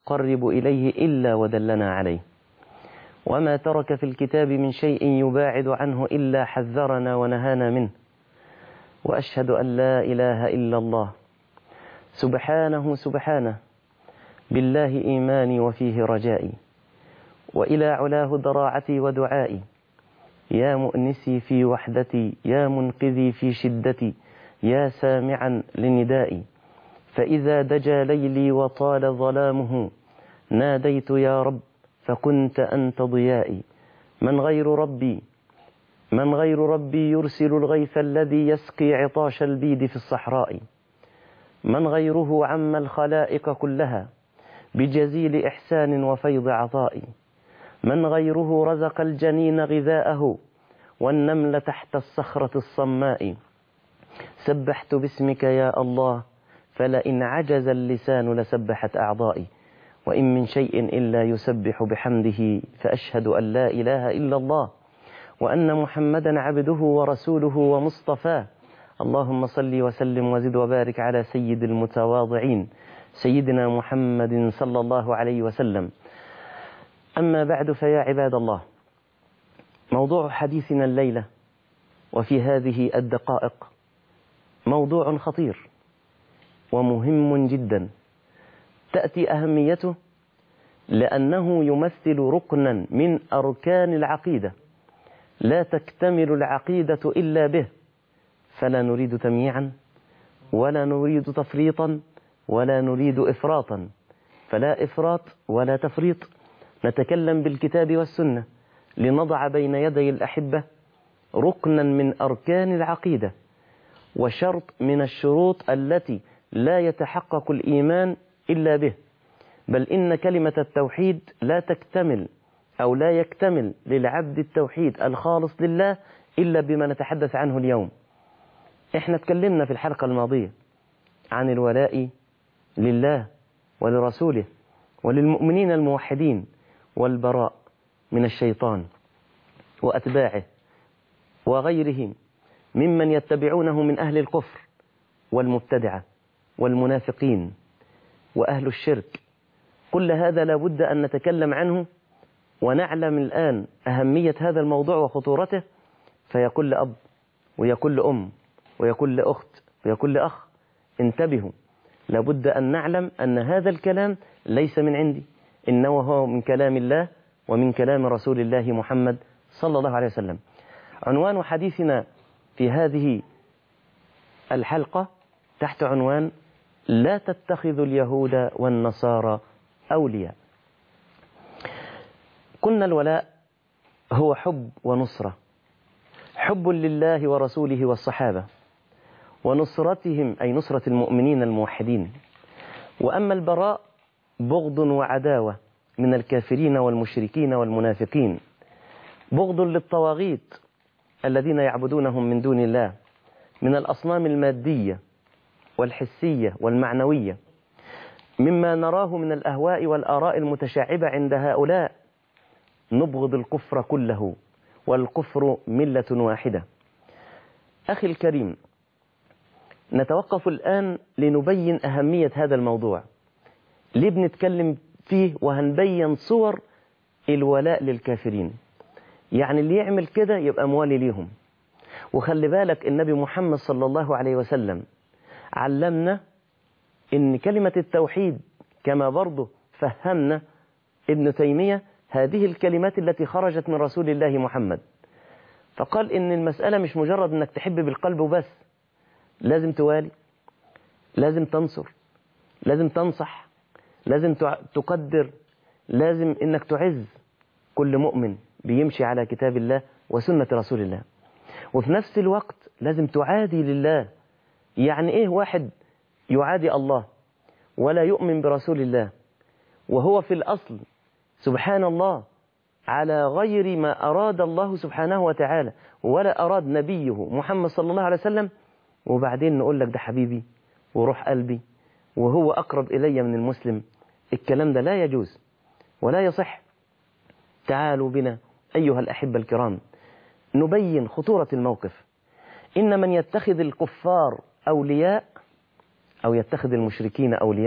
نقرب إليه إلا ودلنا عليه وما ترك في الكتاب من شيء يباعد عنه إلا حذرنا ونهانا منه وأشهد أن لا إله إلا الله سبحانه سبحانه بالله إيماني وفيه رجائي وإلى علاه ضراعتي ودعائي يا مؤنسي في وحدتي يا منقذي في شدتي يا سامعا لندائي فإذا دجى ليلي وطال ظلامه ناديت يا رب فكنت أنت ضيائي من غير ربي من غير ربي يرسل الغيث الذي يسقي عطاش البيد في الصحراء من غيره عم الخلائق كلها بجزيل إحسان وفيض عطاء من غيره رزق الجنين غذاءه والنمل تحت الصخرة الصماء سبحت باسمك يا الله فلئن عجز اللسان لسبحت أعضائي وإن من شيء إلا يسبح بحمده فأشهد أن لا إله إلا الله وأن محمدا عبده ورسوله ومصطفاه اللهم صل وسلم وزد وبارك على سيد المتواضعين سيدنا محمد صلى الله عليه وسلم أما بعد فيا عباد الله موضوع حديثنا الليلة وفي هذه الدقائق موضوع خطير ومهم جدا تأتي أهميته لأنه يمثل ركنا من أركان العقيدة لا تكتمل العقيدة إلا به فلا نريد تمييعا ولا نريد تفريطا ولا نريد إفراطا فلا إفراط ولا تفريط نتكلم بالكتاب والسنة لنضع بين يدي الأحبة ركنا من أركان العقيدة وشرط من الشروط التي لا يتحقق الإيمان إلا به بل إن كلمة التوحيد لا تكتمل أو لا يكتمل للعبد التوحيد الخالص لله إلا بما نتحدث عنه اليوم احنا اتكلمنا في الحلقة الماضية عن الولاء لله ولرسوله وللمؤمنين الموحدين والبراء من الشيطان وأتباعه وغيرهم ممن يتبعونه من أهل الكفر والمبتدعة والمنافقين وأهل الشرك كل هذا لابد أن نتكلم عنه ونعلم الآن أهمية هذا الموضوع وخطورته فيا كل أب ويا كل أم ويا كل أخت ويا كل أخ انتبهوا لابد أن نعلم أن هذا الكلام ليس من عندي إنه هو من كلام الله ومن كلام رسول الله محمد صلى الله عليه وسلم عنوان حديثنا في هذه الحلقة تحت عنوان لا تتخذوا اليهود والنصارى أولياء كنا الولاء هو حب ونصرة حب لله ورسوله والصحابة ونصرتهم أي نصرة المؤمنين الموحدين وأما البراء بغض وعداوة من الكافرين والمشركين والمنافقين بغض للطواغيت الذين يعبدونهم من دون الله من الأصنام المادية والحسية والمعنوية مما نراه من الأهواء والآراء المتشعبة عند هؤلاء نبغض الكفر كله والكفر ملة واحدة أخي الكريم نتوقف الآن لنبين أهمية هذا الموضوع ليه بنتكلم فيه وهنبين صور الولاء للكافرين يعني اللي يعمل كده يبقى موالي ليهم وخلي بالك النبي محمد صلى الله عليه وسلم علمنا ان كلمة التوحيد كما برضه فهمنا ابن تيمية هذه الكلمات التي خرجت من رسول الله محمد فقال ان المسألة مش مجرد انك تحب بالقلب وبس لازم توالي لازم تنصر لازم تنصح لازم تقدر لازم انك تعز كل مؤمن بيمشي على كتاب الله وسنة رسول الله وفي نفس الوقت لازم تعادي لله يعني ايه واحد يعادي الله ولا يؤمن برسول الله وهو في الأصل سبحان الله على غير ما أراد الله سبحانه وتعالى ولا أراد نبيه محمد صلى الله عليه وسلم وبعدين نقول لك ده حبيبي وروح قلبي وهو أقرب إلي من المسلم الكلام ده لا يجوز ولا يصح تعالوا بنا أيها الأحبة الكرام نبين خطورة الموقف إن من يتخذ الكفار أولياء أو يتخذ المشركين أولياء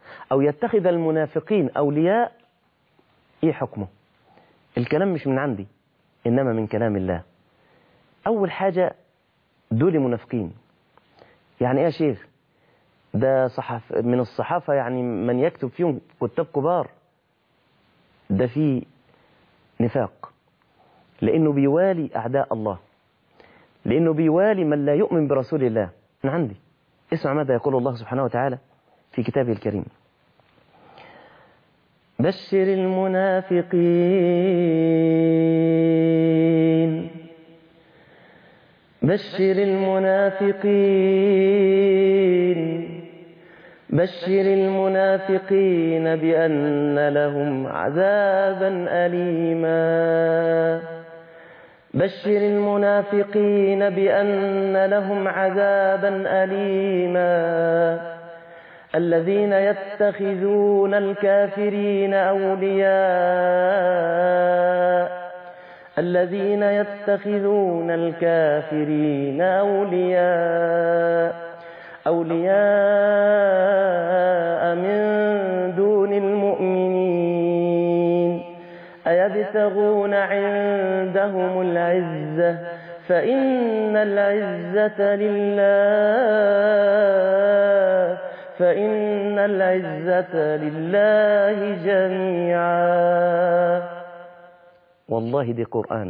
أو يتخذ المنافقين أولياء إيه حكمه الكلام مش من عندي إنما من كلام الله أول حاجة دول منافقين يعني إيه يا شيخ ده صحف من الصحافة يعني من يكتب فيهم كتاب كبار ده فيه نفاق لأنه بيوالي أعداء الله لأنه بيوالي من لا يؤمن برسول الله من عندي اسمع ماذا يقول الله سبحانه وتعالى في كتابه الكريم بشر المنافقين بشر المنافقين بشر المنافقين بأن لهم عذابا أليما بشر المنافقين بأن لهم عذابا أليما الذين يتخذون الكافرين أولياء الذين يتخذون الكافرين أولياء أولياء من دون المؤمنين أيبتغون عندهم العزة فإن العزة لله فإن العزة لله جميعا والله دي قرآن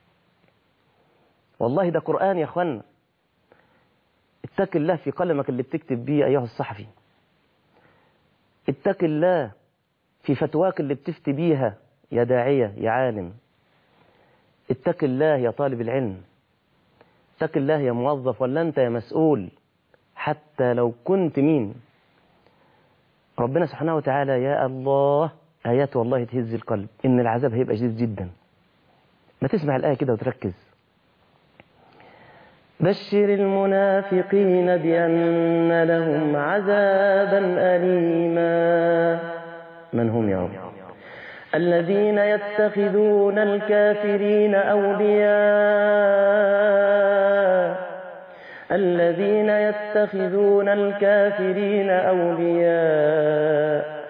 والله ده قرآن يا أخوانا اتق الله في قلمك اللي بتكتب بيه أيها الصحفي اتق الله في فتواك اللي بتفتي بيها يا داعية يا عالم اتق الله يا طالب العلم اتق الله يا موظف ولا أنت يا مسؤول حتى لو كنت مين ربنا سبحانه وتعالى يا الله آيات والله تهز القلب إن العذاب هيبقى شديد جدا ما تسمع الآية كده وتركز بشر المنافقين بأن لهم عذابا أليما من هم يا رب الذين يتخذون الكافرين أولياء الذين يتخذون الكافرين أولياء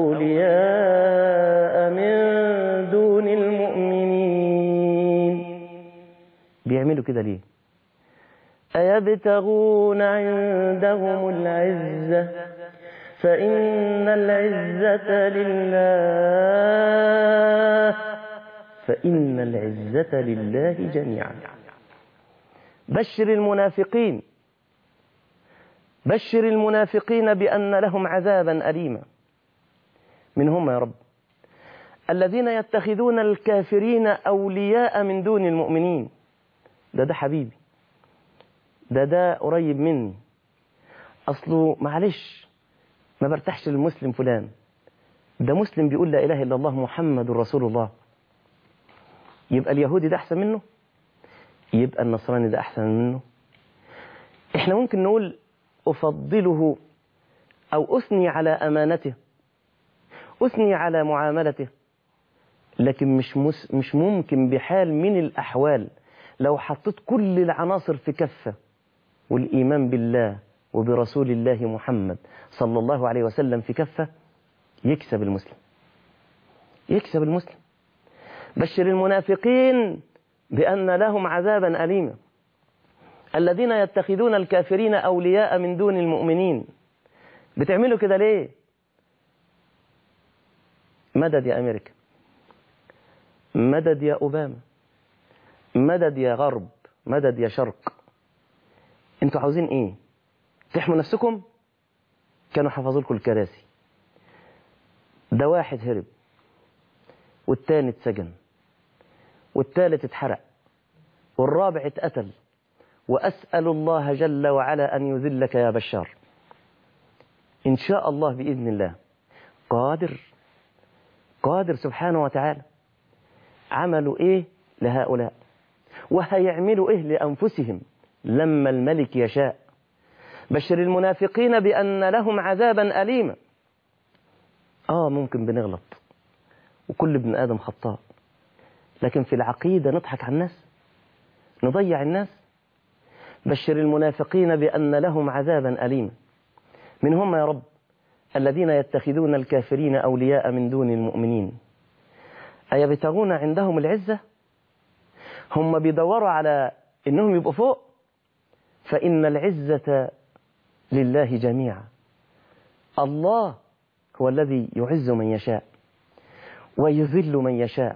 أولياء من دون المؤمنين بيعملوا كده ليه أيبتغون عندهم العزة فإن العزة لله فإن العزة لله جميعا بشر المنافقين بشر المنافقين بأن لهم عذابا أليما من هم يا رب الذين يتخذون الكافرين أولياء من دون المؤمنين ده ده حبيبي ده ده قريب مني أصله معلش ما برتاحش للمسلم فلان ده مسلم بيقول لا إله إلا الله محمد رسول الله يبقى اليهودي ده أحسن منه يبقى النصراني ده أحسن منه إحنا ممكن نقول أفضله أو أثني على أمانته أثني على معاملته لكن مش مس مش ممكن بحال من الأحوال لو حطيت كل العناصر في كفة والإيمان بالله وبرسول الله محمد صلى الله عليه وسلم في كفة يكسب المسلم يكسب المسلم بشر المنافقين بأن لهم عذابا أليما الذين يتخذون الكافرين أولياء من دون المؤمنين بتعملوا كده ليه مدد يا أمريكا مدد يا أوباما مدد يا غرب مدد يا شرق انتوا عاوزين ايه تحموا نفسكم كانوا حفظوا لكم الكراسي ده واحد هرب والتاني اتسجن والتالت اتحرق والرابع اتقتل وأسأل الله جل وعلا أن يذلك يا بشار إن شاء الله بإذن الله قادر قادر سبحانه وتعالى عملوا إيه لهؤلاء وهيعملوا إيه لأنفسهم لما الملك يشاء بشر المنافقين بأن لهم عذابا أليما آه ممكن بنغلط وكل ابن آدم خطاء لكن في العقيدة نضحك على الناس نضيع الناس بشر المنافقين بأن لهم عذابا أليما من هم يا رب الذين يتخذون الكافرين أولياء من دون المؤمنين أيبتغون عندهم العزة هم بيدوروا على إنهم يبقوا فوق فإن العزة لله جميعا الله هو الذي يعز من يشاء ويذل من يشاء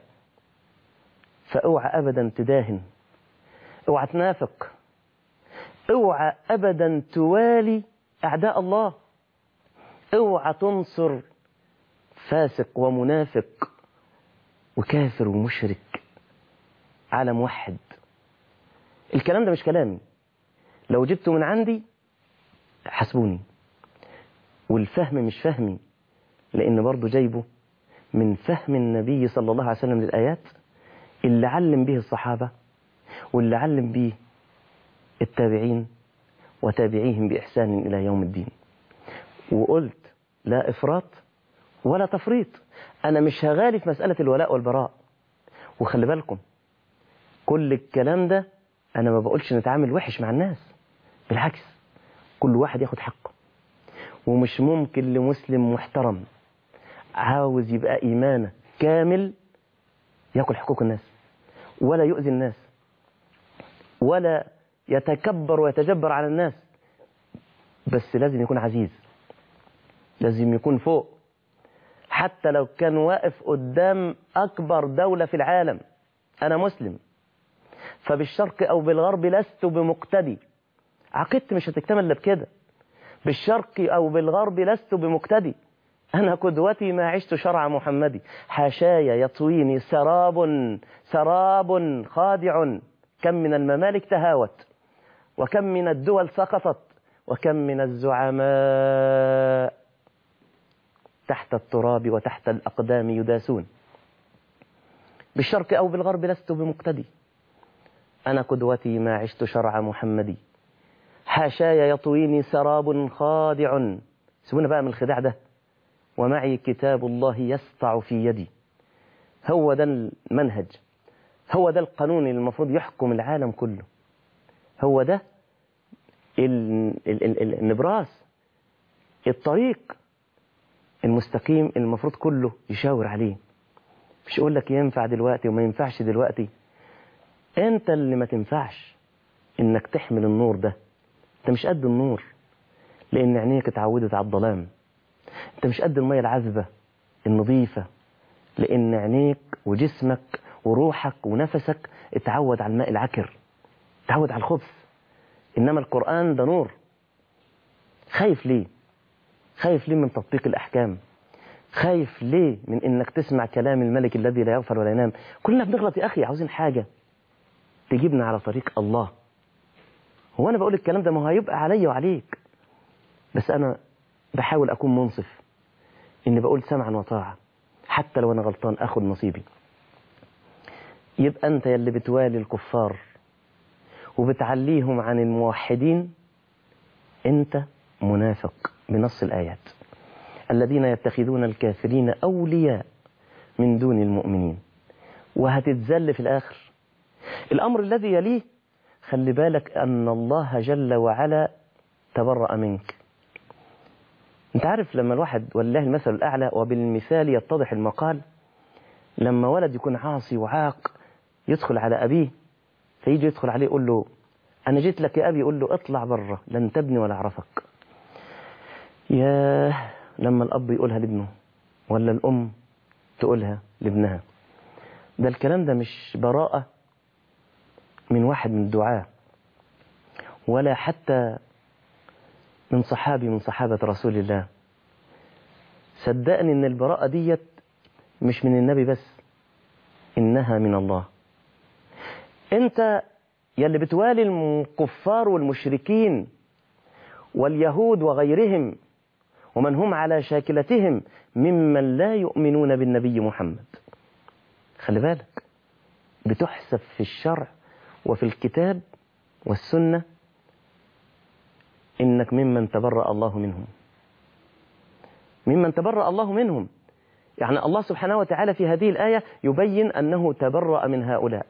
فاوعى أبدا تداهن اوعى تنافق اوعى أبدا توالي أعداء الله اوعى تنصر فاسق ومنافق وكافر ومشرك على موحد الكلام ده مش كلامي لو جبته من عندي حسبوني والفهم مش فهمي لأن برضه جايبه من فهم النبي صلى الله عليه وسلم للآيات اللي علم به الصحابة واللي علم به التابعين وتابعيهم بإحسان إلى يوم الدين وقلت لا إفراط ولا تفريط أنا مش هغالي في مسألة الولاء والبراء وخلي بالكم كل الكلام ده أنا ما بقولش نتعامل وحش مع الناس بالعكس كل واحد ياخد حقه ومش ممكن لمسلم محترم عاوز يبقى إيمانه كامل ياكل حقوق الناس ولا يؤذي الناس ولا يتكبر ويتجبر على الناس بس لازم يكون عزيز لازم يكون فوق حتى لو كان واقف قدام أكبر دولة في العالم أنا مسلم فبالشرق أو بالغرب لست بمقتدي عقيدتي مش هتكتمل إلا بكده بالشرق أو بالغرب لست بمقتدي أنا قدوتي ما عشت شرع محمدي حاشاي يطويني سراب سراب خادع كم من الممالك تهاوت وكم من الدول سقطت وكم من الزعماء تحت التراب وتحت الأقدام يداسون بالشرق أو بالغرب لست بمقتدي أنا قدوتي ما عشت شرع محمدي حاشاي يطويني سراب خادع سيبونا بقى من الخداع ده ومعي كتاب الله يسطع في يدي هو ده المنهج هو ده القانون اللي المفروض يحكم العالم كله هو ده ال ال ال ال النبراس الطريق المستقيم المفروض كله يشاور عليه مش يقول لك ينفع دلوقتي وما ينفعش دلوقتي انت اللي ما تنفعش انك تحمل النور ده انت مش قد النور لان عينيك اتعودت على الظلام انت مش قد المية العذبة النظيفة لان عينيك وجسمك وروحك ونفسك اتعود على الماء العكر اتعود على الخبث انما القرآن ده نور خايف ليه خايف ليه من تطبيق الأحكام خايف ليه من إنك تسمع كلام الملك الذي لا يغفر ولا ينام كلنا بنغلط يا أخي عاوزين حاجة تجيبنا على طريق الله هو أنا بقول الكلام ده ما هو هيبقى عليا وعليك بس أنا بحاول أكون منصف إني بقول سمعا وطاعة حتى لو أنا غلطان أخذ نصيبي يبقى أنت يلي بتوالي الكفار وبتعليهم عن الموحدين أنت منافق بنص الآيات الذين يتخذون الكافرين أولياء من دون المؤمنين وهتتذل في الآخر الأمر الذي يليه خلي بالك أن الله جل وعلا تبرأ منك انت عارف لما الواحد والله المثل الأعلى وبالمثال يتضح المقال لما ولد يكون عاصي وعاق يدخل على أبيه فيجي يدخل عليه يقول له أنا جيت لك يا أبي يقول له اطلع بره لن تبني ولا أعرفك ياه لما الأب يقولها لابنه ولا الأم تقولها لابنها ده الكلام ده مش براءة من واحد من الدعاة ولا حتى من صحابي من صحابة رسول الله صدقني ان البراءة ديت مش من النبي بس انها من الله انت يلي بتوالي الكفار والمشركين واليهود وغيرهم ومن هم على شاكلتهم ممن لا يؤمنون بالنبي محمد خلي بالك بتحسب في الشرع وفي الكتاب والسنة إنك ممن تبرأ الله منهم ممن تبرأ الله منهم يعني الله سبحانه وتعالى في هذه الآية يبين أنه تبرأ من هؤلاء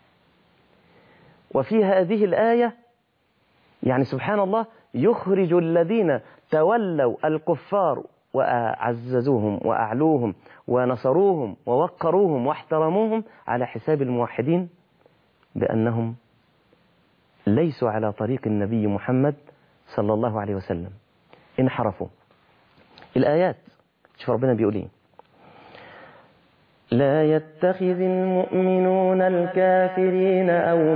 وفي هذه الآية يعني سبحان الله يخرج الذين تولوا الكفار وعززوهم وأعلوهم ونصروهم ووقروهم واحترموهم على حساب الموحدين بأنهم ليسوا على طريق النبي محمد صلى الله عليه وسلم انحرفوا الآيات شوف ربنا بيقول ايه لا يتخذ المؤمنون الكافرين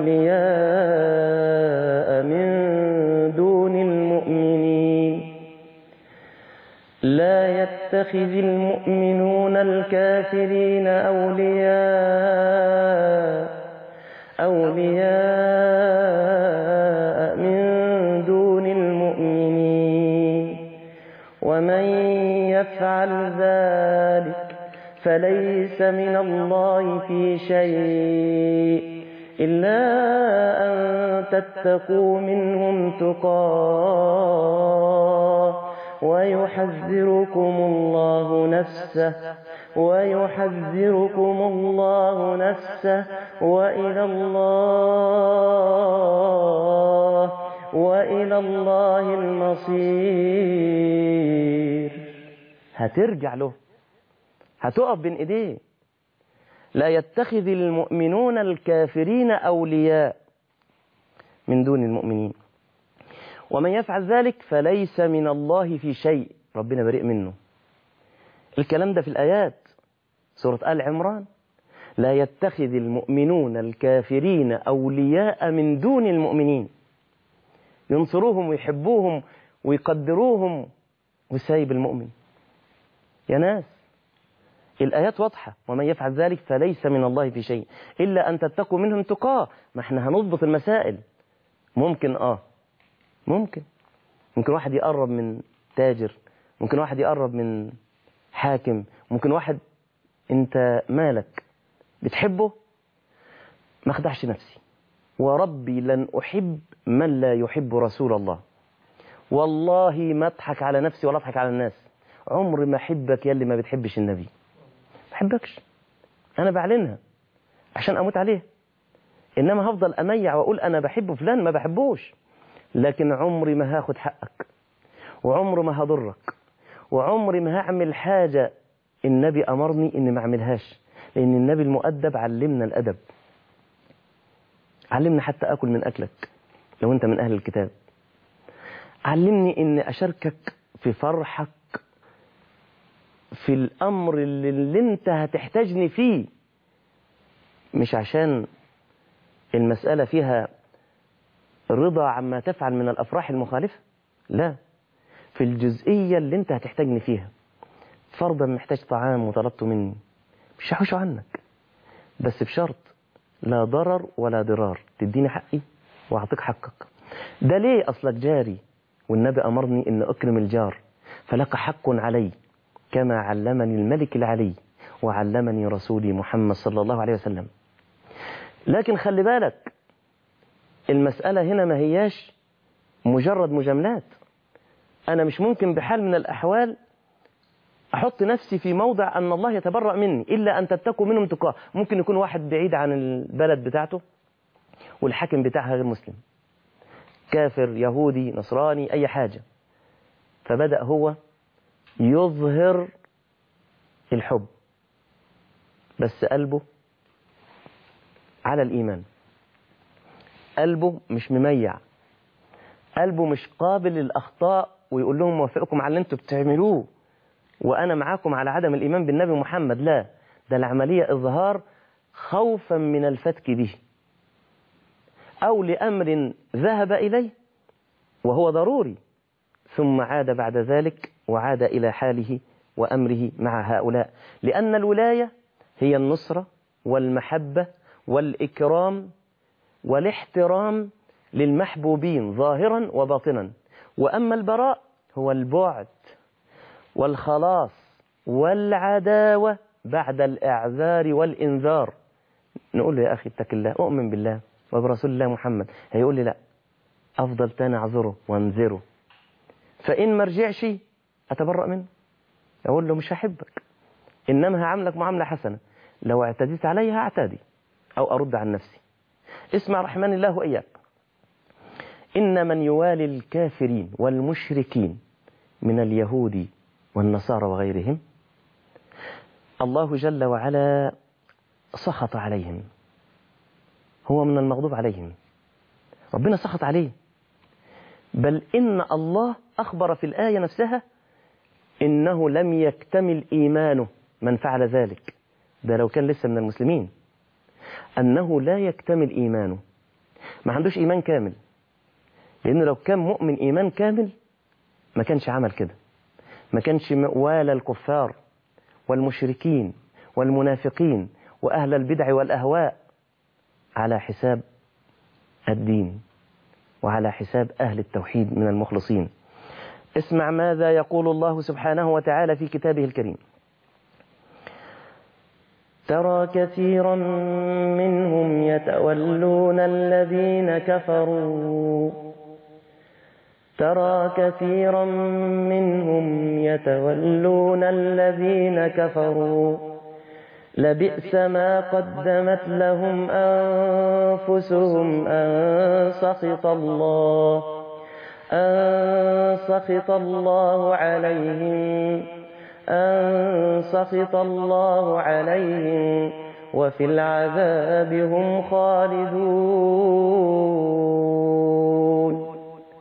أولياء من دون المؤمنين لا يتخذ المؤمنون الكافرين أولياء أولياء من دون المؤمنين ومن يفعل ذلك فليس من الله في شيء إلا أن تتقوا منهم تقاه ويحذركم الله نفسه ويحذركم الله نفسه وإلى الله وإلى الله المصير هترجع له هتقف بين ايديه لا يتخذ المؤمنون الكافرين أولياء من دون المؤمنين ومن يفعل ذلك فليس من الله في شيء ربنا بريء منه الكلام ده في الآيات سورة آل عمران لا يتخذ المؤمنون الكافرين أولياء من دون المؤمنين ينصروهم ويحبوهم ويقدروهم وسايب المؤمن يا ناس الآيات واضحة ومن يفعل ذلك فليس من الله في شيء إلا أن تتقوا منهم تقاه ما احنا هنضبط المسائل ممكن آه ممكن ممكن واحد يقرب من تاجر ممكن واحد يقرب من حاكم ممكن واحد انت مالك بتحبه ما اخدعش نفسي وربي لن أحب من لا يحب رسول الله والله ما اضحك على نفسي ولا اضحك على الناس عمري ما احبك يا اللي ما بتحبش النبي ما احبكش انا بعلنها عشان اموت عليه انما هفضل اميع واقول انا بحب فلان ما بحبوش لكن عمري ما هاخد حقك وعمري ما هضرك وعمري ما هعمل حاجة النبي أمرني إني ما أعملهاش لأن النبي المؤدب علمنا الأدب علمنا حتى أكل من أكلك لو أنت من أهل الكتاب علمني إني أشاركك في فرحك في الأمر اللي, اللي أنت هتحتاجني فيه مش عشان المسألة فيها رضا عما تفعل من الأفراح المخالفة لا في الجزئية اللي انت هتحتاجني فيها فرضا محتاج طعام وطلبته مني مش هحوشه عنك بس بشرط لا ضرر ولا ضرار تديني حقي واعطيك حقك ده ليه اصلك جاري والنبي امرني ان اكرم الجار فلك حق علي كما علمني الملك العلي وعلمني رسولي محمد صلى الله عليه وسلم لكن خلي بالك المسألة هنا ما هياش مجرد مجاملات أنا مش ممكن بحال من الأحوال أحط نفسي في موضع أن الله يتبرأ مني إلا أن تتقوا منهم تقاه ممكن يكون واحد بعيد عن البلد بتاعته والحاكم بتاعها غير مسلم كافر يهودي نصراني أي حاجة فبدأ هو يظهر الحب بس قلبه على الإيمان قلبه مش مميع قلبه مش قابل للأخطاء ويقول لهم موافقكم على اللي انتوا بتعملوه وأنا معاكم على عدم الإيمان بالنبي محمد لا ده العملية إظهار خوفا من الفتك به أو لأمر ذهب إليه وهو ضروري ثم عاد بعد ذلك وعاد إلى حاله وأمره مع هؤلاء لأن الولاية هي النصرة والمحبة والإكرام والاحترام للمحبوبين ظاهرا وباطنا وأما البراء هو البعد والخلاص والعداوة بعد الإعذار والإنذار نقول له يا أخي اتق الله أؤمن بالله وبرسول الله محمد هيقول لي لا أفضل تاني أعذره وأنذره فإن ما رجعش أتبرأ منه أقول له مش هحبك إنما هعاملك معاملة حسنة لو اعتديت علي هعتدي أو أرد عن نفسي اسمع رحمن الله وإياك إن من يوالي الكافرين والمشركين من اليهود والنصارى وغيرهم الله جل وعلا سخط عليهم هو من المغضوب عليهم ربنا سخط عليه بل إن الله أخبر في الآية نفسها إنه لم يكتمل إيمانه من فعل ذلك ده لو كان لسه من المسلمين أنه لا يكتمل إيمانه ما عندوش إيمان كامل لأنه لو كان مؤمن إيمان كامل ما كانش عمل كده ما كانش والى الكفار والمشركين والمنافقين وأهل البدع والأهواء على حساب الدين وعلى حساب أهل التوحيد من المخلصين اسمع ماذا يقول الله سبحانه وتعالى في كتابه الكريم ترى كثيرا منهم يتولون الذين كفروا ترى كثيرا منهم يتولون الذين كفروا لبئس ما قدمت لهم أنفسهم أن سخط الله أن سخط الله عليهم أن سخط الله عليهم وفي العذاب هم خالدون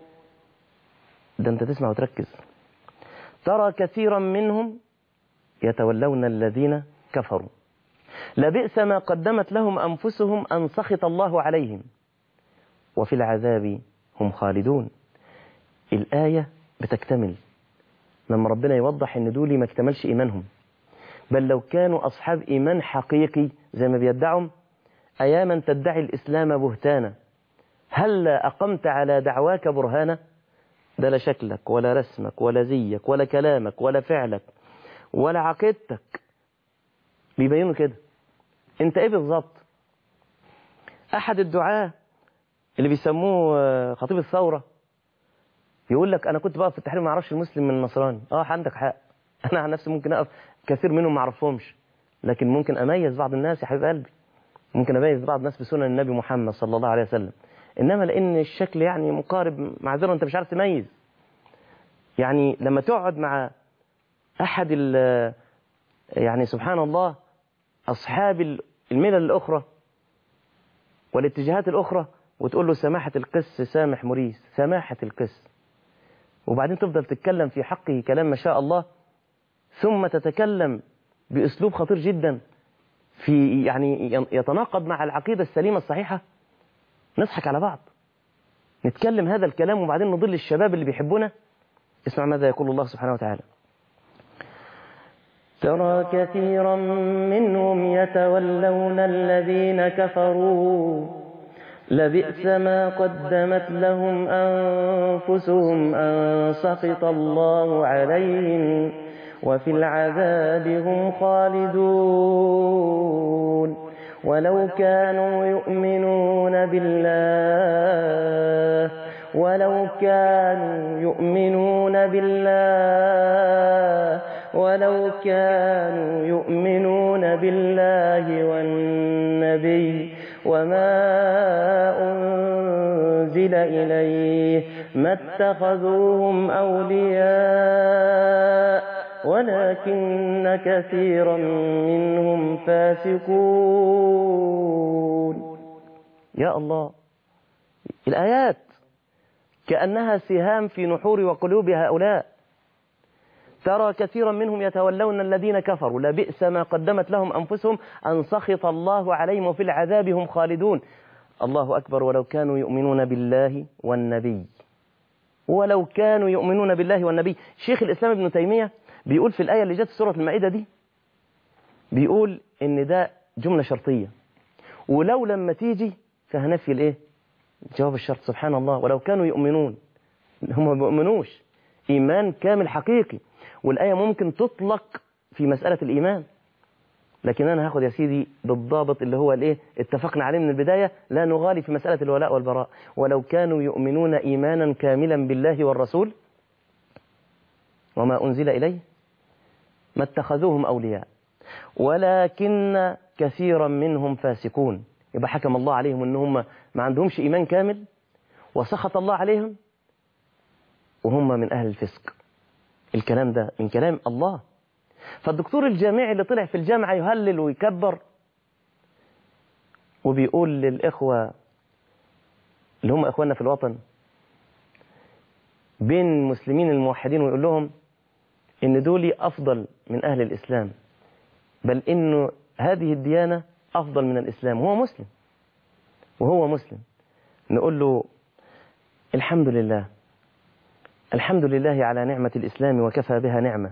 ده انت تسمع وتركز ترى كثيرا منهم يتولون الذين كفروا لبئس ما قدمت لهم أنفسهم أن سخط الله عليهم وفي العذاب هم خالدون الآية بتكتمل لما ربنا يوضح ان دول ما اكتملش ايمانهم بل لو كانوا اصحاب ايمان حقيقي زي ما بيدعهم اياما تدعي الاسلام بهتانا هل اقمت على دعواك برهانا ده لا شكلك ولا رسمك ولا زيك ولا كلامك ولا فعلك ولا عقيدتك بيبينوا كده انت ايه بالظبط احد الدعاة اللي بيسموه خطيب الثورة يقول لك انا كنت بقف في التحرير ما اعرفش المسلم من النصراني اه عندك حق انا عن نفسي ممكن اقف كثير منهم ما اعرفهمش لكن ممكن اميز بعض الناس يا حبيب قلبي ممكن اميز بعض الناس بسنن النبي محمد صلى الله عليه وسلم انما لان الشكل يعني مقارب معذره انت مش عارف تميز يعني لما تقعد مع احد يعني سبحان الله اصحاب الملل الاخرى والاتجاهات الاخرى وتقول له سماحه القس سامح مريس سماحه القس وبعدين تفضل تتكلم في حقه كلام ما شاء الله ثم تتكلم بأسلوب خطير جدا في يعني يتناقض مع العقيدة السليمة الصحيحة نضحك على بعض نتكلم هذا الكلام وبعدين نضل الشباب اللي بيحبونا اسمع ماذا يقول الله سبحانه وتعالى ترى كثيرا منهم يتولون الذين كفروا لبئس ما قدمت لهم أنفسهم أن سخط الله عليهم وفي العذاب هم خالدون ولو كانوا يؤمنون بالله ولو كانوا يؤمنون بالله ولو كانوا يؤمنون بالله والنبي وما أنزل إليه ما اتخذوهم أولياء ولكن كثيرا منهم فاسقون يا الله الآيات كأنها سهام في نحور وقلوب هؤلاء ترى كثيرا منهم يتولون الذين كفروا لبئس ما قدمت لهم أنفسهم أن سخط الله عليهم وفي العذاب هم خالدون الله أكبر ولو كانوا يؤمنون بالله والنبي ولو كانوا يؤمنون بالله والنبي شيخ الإسلام ابن تيمية بيقول في الآية اللي جت في سورة المائدة دي بيقول إن ده جملة شرطية ولو لما تيجي فهنفي الإيه جواب الشرط سبحان الله ولو كانوا يؤمنون هم ما بيؤمنوش إيمان كامل حقيقي والآية ممكن تطلق في مسألة الإيمان لكن أنا هاخد يا سيدي بالضابط اللي هو الإيه اتفقنا عليه من البداية لا نغالي في مسألة الولاء والبراء ولو كانوا يؤمنون إيمانا كاملا بالله والرسول وما أنزل إليه ما اتخذوهم أولياء ولكن كثيرا منهم فاسقون يبقى حكم الله عليهم أنهم ما عندهمش إيمان كامل وسخط الله عليهم وهم من أهل الفسق الكلام ده من كلام الله فالدكتور الجامعي اللي طلع في الجامعة يهلل ويكبر وبيقول للإخوة اللي هم إخواننا في الوطن بين المسلمين الموحدين ويقول لهم إن دولي أفضل من أهل الإسلام بل إنه هذه الديانة أفضل من الإسلام وهو مسلم وهو مسلم نقول له الحمد لله الحمد لله على نعمة الإسلام وكفى بها نعمة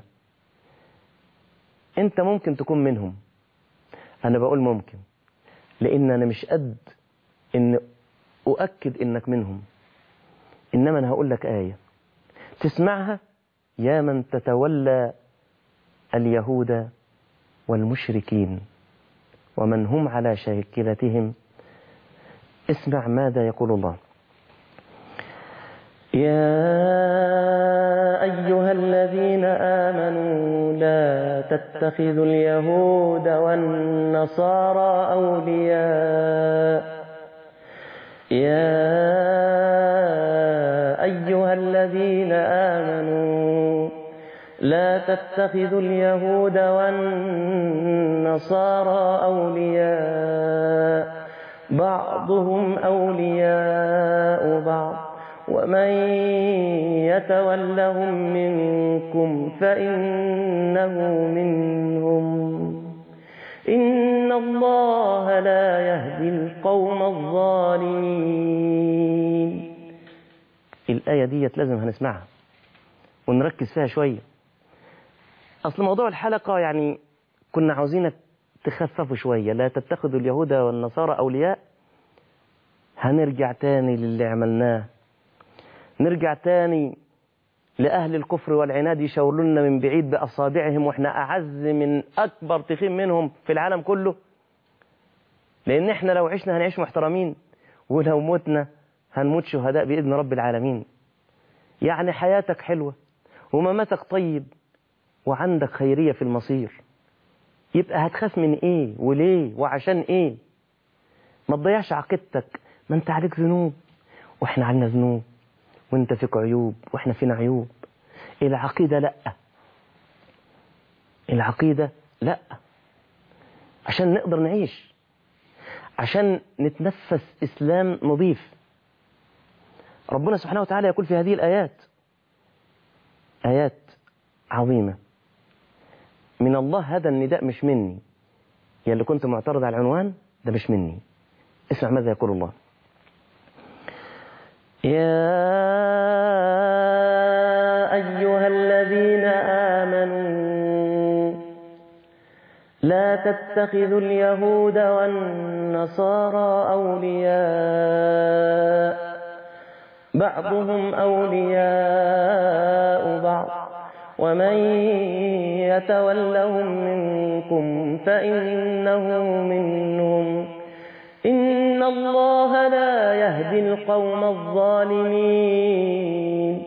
أنت ممكن تكون منهم أنا بقول ممكن لأن أنا مش قد إن أؤكد إنك منهم إنما أنا هقول لك آية تسمعها يا من تتولى اليهود والمشركين ومن هم على شاكلتهم اسمع ماذا يقول الله يا أيها الذين آمنوا لا تتخذوا اليهود والنصارى أولياء يا أيها الذين آمنوا لا تتخذوا اليهود والنصارى أولياء بعضهم أولياء بعض ومن يتولهم منكم فإنه منهم إن الله لا يهدي القوم الظالمين الآية دي لازم هنسمعها ونركز فيها شوية أصل موضوع الحلقة يعني كنا عاوزينك تخففوا شوية لا تتخذوا اليهود والنصارى أولياء هنرجع تاني للي عملناه نرجع تاني لأهل الكفر والعناد يشاوروا لنا من بعيد بأصابعهم وإحنا أعز من أكبر تخين منهم في العالم كله لأن إحنا لو عشنا هنعيش محترمين ولو متنا هنموت شهداء بإذن رب العالمين يعني حياتك حلوة ومماتك طيب وعندك خيرية في المصير يبقى هتخاف من إيه وليه وعشان إيه ما تضيعش عقيدتك ما أنت عليك ذنوب وإحنا علينا ذنوب وانت فيك عيوب واحنا فينا عيوب العقيدة لا العقيدة لا عشان نقدر نعيش عشان نتنفس إسلام نظيف ربنا سبحانه وتعالى يقول في هذه الآيات آيات عظيمة من الله هذا النداء مش مني يا اللي كنت معترض على العنوان ده مش مني اسمع ماذا يقول الله يا أيها الذين آمنوا لا تتخذوا اليهود والنصارى أولياء بعضهم أولياء بعض ومن يتولهم منكم فإنه منهم إن الله لا يهدي القوم الظالمين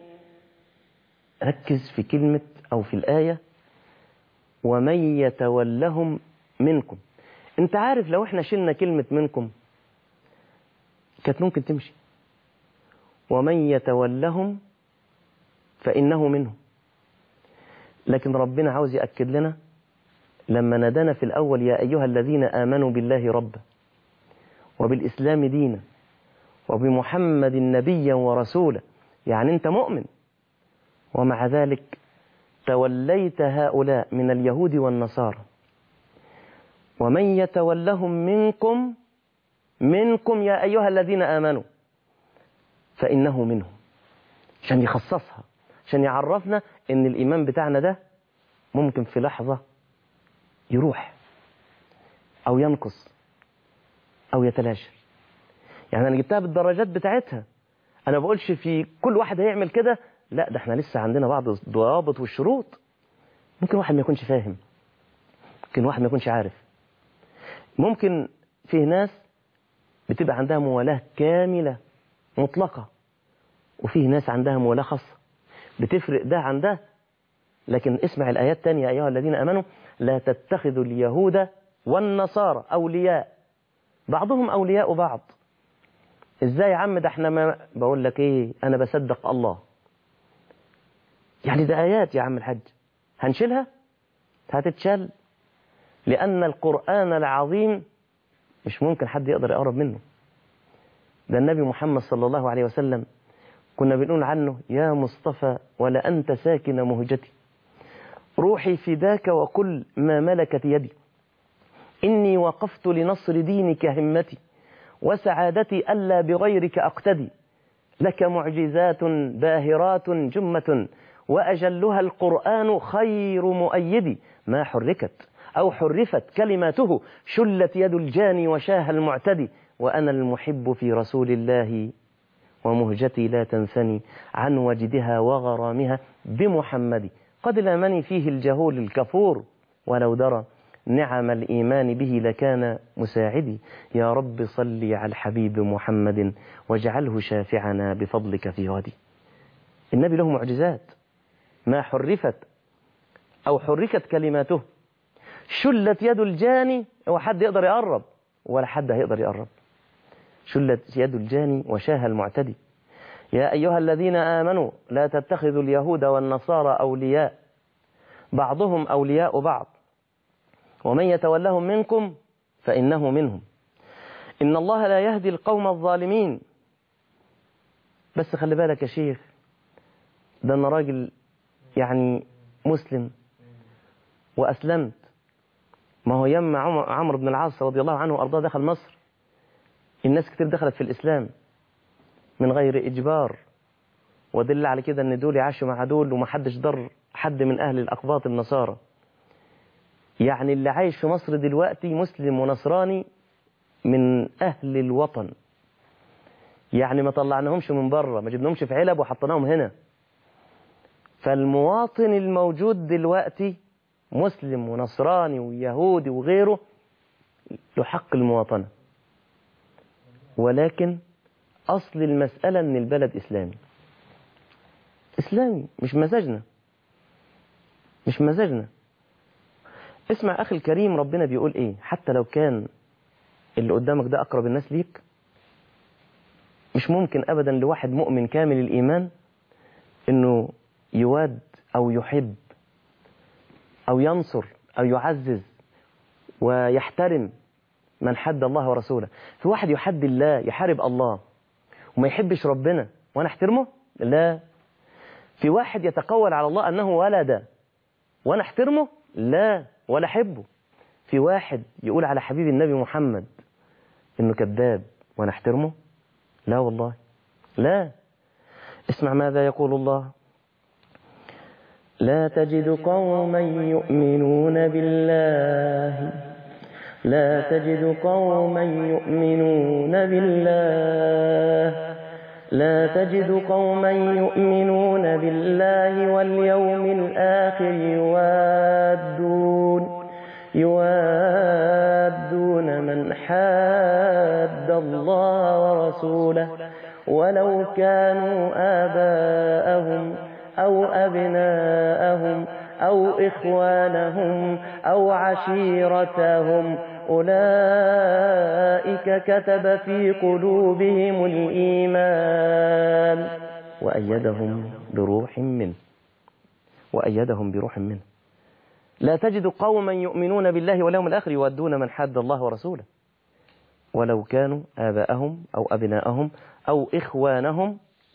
ركز في كلمة أو في الآية ومن يتولهم منكم انت عارف لو احنا شلنا كلمة منكم كانت ممكن تمشي ومن يتولهم فإنه منهم لكن ربنا عاوز يأكد لنا لما نادانا في الأول يا أيها الذين آمنوا بالله ربا وبالإسلام دينا وبمحمد نبيا ورسولا يعني أنت مؤمن ومع ذلك توليت هؤلاء من اليهود والنصارى ومن يتولهم منكم منكم يا أيها الذين آمنوا فإنه منهم عشان يخصصها عشان يعرفنا ان الإيمان بتاعنا ده ممكن في لحظة يروح أو ينقص أو يتلاشى يعني أنا جبتها بالدرجات بتاعتها أنا بقولش في كل واحد هيعمل كده لا ده احنا لسه عندنا بعض الضوابط والشروط ممكن واحد ما يكونش فاهم ممكن واحد ما يكونش عارف ممكن فيه ناس بتبقى عندها موالاة كاملة مطلقة وفيه ناس عندها موالاة خاصة بتفرق ده عن ده لكن اسمع الآيات تانية يا أيها الذين أمنوا لا تتخذوا اليهود والنصارى أولياء بعضهم أولياء بعض ازاي يا عم ده احنا ما بقول لك ايه انا بصدق الله يعني ده آيات يا عم الحج هنشيلها هتتشال لأن القرآن العظيم مش ممكن حد يقدر يقرب منه ده النبي محمد صلى الله عليه وسلم كنا بنقول عنه يا مصطفى ولا أنت ساكن مهجتي روحي فداك وكل ما ملكت يدي إني وقفت لنصر دينك همتي وسعادتي ألا بغيرك أقتدي لك معجزات باهرات جمة وأجلها القرآن خير مؤيد ما حركت أو حرفت كلماته شلت يد الجاني وشاه المعتدي وأنا المحب في رسول الله ومهجتي لا تنثني عن وجدها وغرامها بمحمد قد لامني فيه الجهول الكفور ولو درى نعم الإيمان به لكان مساعدي يا رب صل على الحبيب محمد واجعله شافعنا بفضلك في غدي النبي له معجزات ما حرفت أو حركت كلماته شلت يد الجاني هو حد يقدر يقرب ولا حد هيقدر يقرب شلت يد الجاني وشاه المعتدي يا أيها الذين آمنوا لا تتخذوا اليهود والنصارى أولياء بعضهم أولياء بعض ومن يتولهم منكم فإنه منهم إن الله لا يهدي القوم الظالمين بس خلي بالك يا شيخ ده أنا راجل يعني مسلم وأسلمت ما هو يم عمرو بن العاص رضي الله عنه وأرضاه دخل مصر الناس كتير دخلت في الإسلام من غير إجبار ودل على كده أن دول عاشوا مع دول ومحدش ضر حد من أهل الأقباط النصارى يعني اللي عايش في مصر دلوقتي مسلم ونصراني من أهل الوطن يعني ما طلعناهمش من بره ما جبناهمش في علب وحطيناهم هنا فالمواطن الموجود دلوقتي مسلم ونصراني ويهودي وغيره له حق المواطنة ولكن أصل المسألة أن البلد إسلامي إسلامي مش مزاجنا مش مزاجنا اسمع أخي الكريم ربنا بيقول إيه حتى لو كان اللي قدامك ده أقرب الناس ليك مش ممكن أبدا لواحد مؤمن كامل الإيمان إنه يواد أو يحب أو ينصر أو يعزز ويحترم من حد الله ورسوله في واحد يحد الله يحارب الله وما يحبش ربنا وأنا احترمه لا في واحد يتقول على الله أنه ولد وأنا احترمه لا ولا أحبه في واحد يقول على حبيب النبي محمد إنه كذاب وأنا احترمه لا والله لا اسمع ماذا يقول الله لا تجد قوما يؤمنون بالله لا تجد قوما يؤمنون بالله لا تجد قوما يؤمنون بالله واليوم الآخر يوادون يوادون من حاد الله ورسوله ولو كانوا آباءهم أو أبناءهم أو إخوانهم أو عشيرتهم أولئك كتب في قلوبهم الإيمان وأيدهم بروح منه وأيدهم بروح منه لا تجد قوما يؤمنون بالله واليوم الآخر يودون من حد الله ورسوله ولو كانوا آباءهم أو أبناءهم أو إخوانهم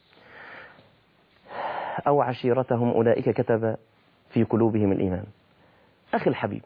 أو عشيرتهم أولئك كتب في قلوبهم الإيمان أخي الحبيب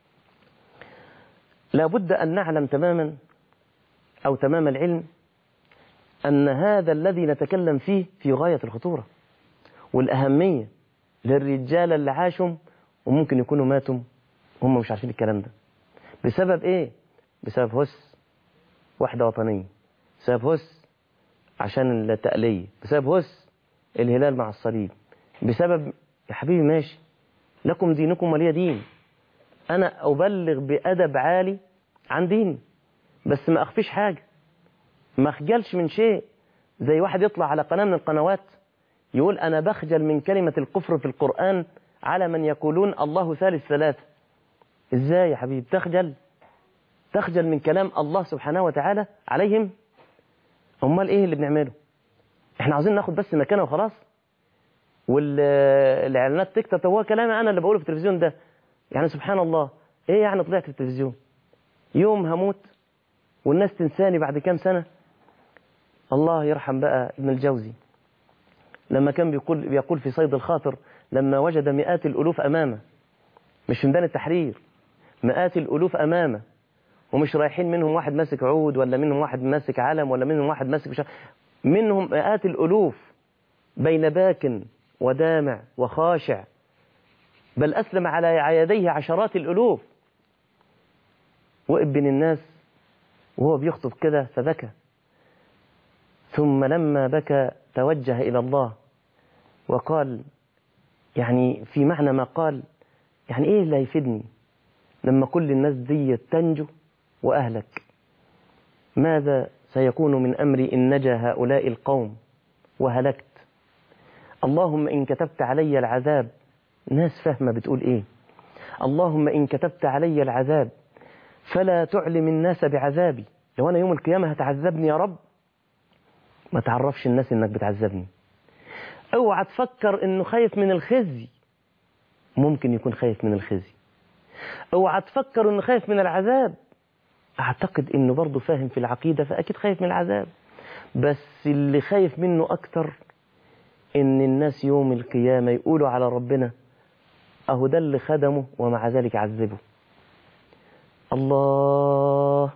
لا بد أن نعلم تماما أو تمام العلم أن هذا الذي نتكلم فيه في غاية الخطورة والأهمية للرجال اللي عاشوا وممكن يكونوا ماتوا هم مش عارفين الكلام ده بسبب إيه؟ بسبب هس وحدة وطنية بسبب هس عشان التألية بسبب هس الهلال مع الصليب بسبب يا حبيبي ماشي لكم دينكم ولي دين أنا أبلغ بأدب عالي عن ديني بس ما أخفيش حاجة ما أخجلش من شيء زي واحد يطلع على قناة من القنوات يقول أنا بخجل من كلمة الكفر في القرآن على من يقولون الله ثالث ثلاثة إزاي يا حبيبي تخجل تخجل من كلام الله سبحانه وتعالى عليهم أمال إيه اللي بنعمله إحنا عاوزين ناخد بس مكانه وخلاص والاعلانات تكتر طب هو كلامي انا اللي بقوله في التلفزيون ده يعني سبحان الله ايه يعني طلعت في التلفزيون يوم هموت والناس تنساني بعد كام سنة الله يرحم بقى ابن الجوزي لما كان بيقول بيقول في صيد الخاطر لما وجد مئات الالوف امامه مش في ميدان التحرير مئات الالوف امامه ومش رايحين منهم واحد ماسك عود ولا منهم واحد ماسك علم ولا منهم واحد ماسك مش منهم مئات الالوف بين باك ودامع وخاشع بل أسلم على يديه عشرات الألوف وقف بين الناس وهو بيخطب كده فبكى ثم لما بكى توجه إلى الله وقال يعني في معنى ما قال يعني إيه اللي هيفيدني لما كل الناس دي تنجو وأهلك ماذا سيكون من أمري إن نجا هؤلاء القوم وهلكت اللهم إن كتبت علي العذاب ناس فاهمة بتقول إيه اللهم إن كتبت علي العذاب فلا تعلم الناس بعذابي لو أنا يوم القيامة هتعذبني يا رب ما تعرفش الناس إنك بتعذبني اوعى تفكر إنه خايف من الخزي ممكن يكون خايف من الخزي اوعى تفكر إنه خايف من العذاب أعتقد إنه برضه فاهم في العقيدة فأكيد خايف من العذاب بس اللي خايف منه أكتر إن الناس يوم القيامة يقولوا على ربنا أهو ده اللي خدمه ومع ذلك عذبه الله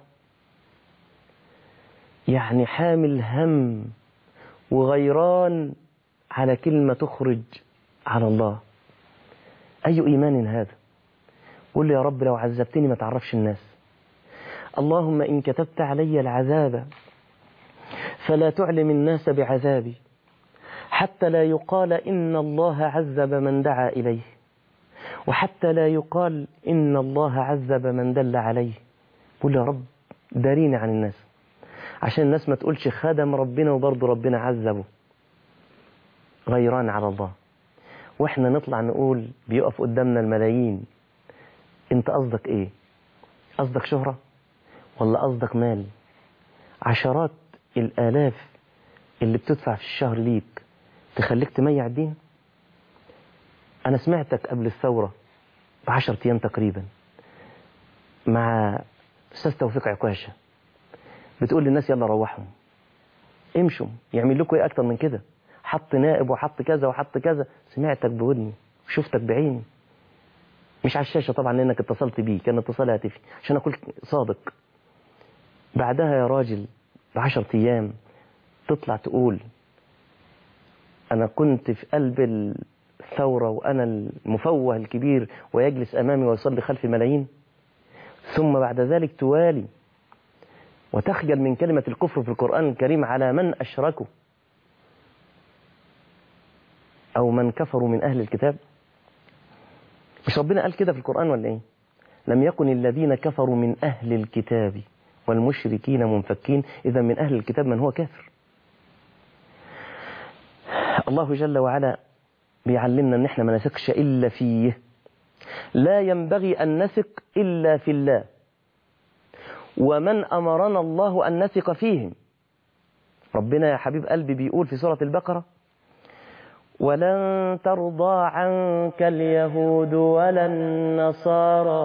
يعني حامل هم وغيران على كلمة تخرج على الله أي إيمان هذا قل لي يا رب لو عذبتني ما تعرفش الناس اللهم إن كتبت علي العذاب فلا تعلم الناس بعذابي حتى لا يقال إن الله عذب من دعا إليه وحتى لا يقال إن الله عذب من دل عليه قل يا رب داريني عن الناس عشان الناس ما تقولش خدم ربنا وبرضه ربنا عذبه غيران على الله واحنا نطلع نقول بيقف قدامنا الملايين انت قصدك ايه قصدك شهرة ولا قصدك مال عشرات الالاف اللي بتدفع في الشهر ليك تخليك تميع الدين انا سمعتك قبل الثورة بعشرة ايام تقريبا مع استاذ توفيق عكاشة بتقول للناس يلا روحهم امشوا يعمل لكم ايه اكتر من كده حط نائب وحط كذا وحط كذا سمعتك بودني وشفتك بعيني مش على الشاشة طبعا لانك اتصلت بيه كان اتصال هاتفي عشان اكون صادق بعدها يا راجل بعشرة ايام تطلع تقول انا كنت في قلب الثورة وانا المفوه الكبير ويجلس امامي ويصلي خلف ملايين ثم بعد ذلك توالي وتخجل من كلمة الكفر في القرآن الكريم على من أشركوا أو من كفروا من أهل الكتاب مش ربنا قال كده في القرآن ولا إيه لم يكن الذين كفروا من أهل الكتاب والمشركين منفكين إذا من أهل الكتاب من هو كافر الله جل وعلا بيعلمنا ان احنا ما نثقش الا فيه لا ينبغي ان نثق الا في الله ومن امرنا الله ان نثق فيهم ربنا يا حبيب قلبي بيقول في سوره البقره ولن ترضى عنك اليهود ولا النصارى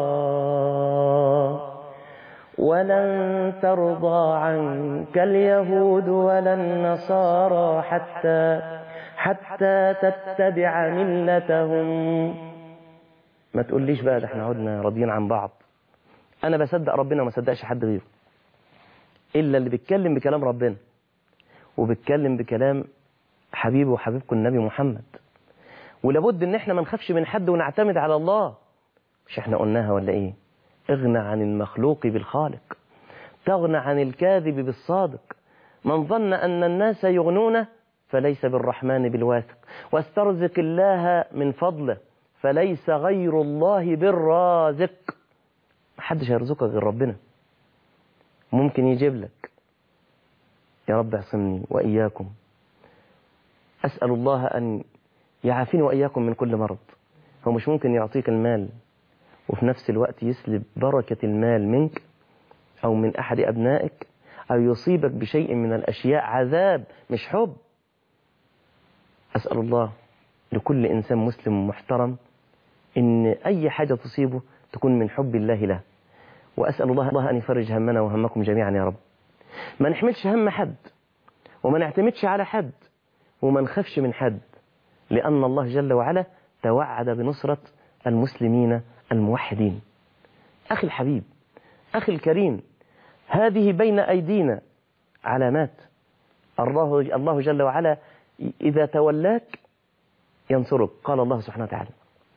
ولن ترضى عنك اليهود ولا النصارى حتى حتى تتبع ملتهم ما تقوليش بقى ده احنا عدنا راضيين عن بعض انا بصدق ربنا وما صدقش حد غيره الا اللي بيتكلم بكلام ربنا وبيتكلم بكلام حبيبه وحبيبكم النبي محمد ولابد ان احنا ما نخافش من حد ونعتمد على الله مش احنا قلناها ولا ايه اغنى عن المخلوق بالخالق تغنى عن الكاذب بالصادق من ظن ان الناس يغنون فليس بالرحمن بالواثق واسترزق الله من فضله فليس غير الله بالرازق محدش هيرزقك غير ربنا ممكن يجيب لك يا رب اعصمني وإياكم أسأل الله أن يعافيني وإياكم من كل مرض هو مش ممكن يعطيك المال وفي نفس الوقت يسلب بركة المال منك أو من أحد أبنائك أو يصيبك بشيء من الأشياء عذاب مش حب أسأل الله لكل إنسان مسلم محترم إن أي حاجة تصيبه تكون من حب الله له وأسأل الله الله أن يفرج همنا وهمكم جميعا يا رب ما نحملش هم حد وما نعتمدش على حد وما نخافش من حد لأن الله جل وعلا توعد بنصرة المسلمين الموحدين أخي الحبيب أخي الكريم هذه بين أيدينا علامات الله الله جل وعلا إذا تولاك ينصرك قال الله سبحانه وتعالى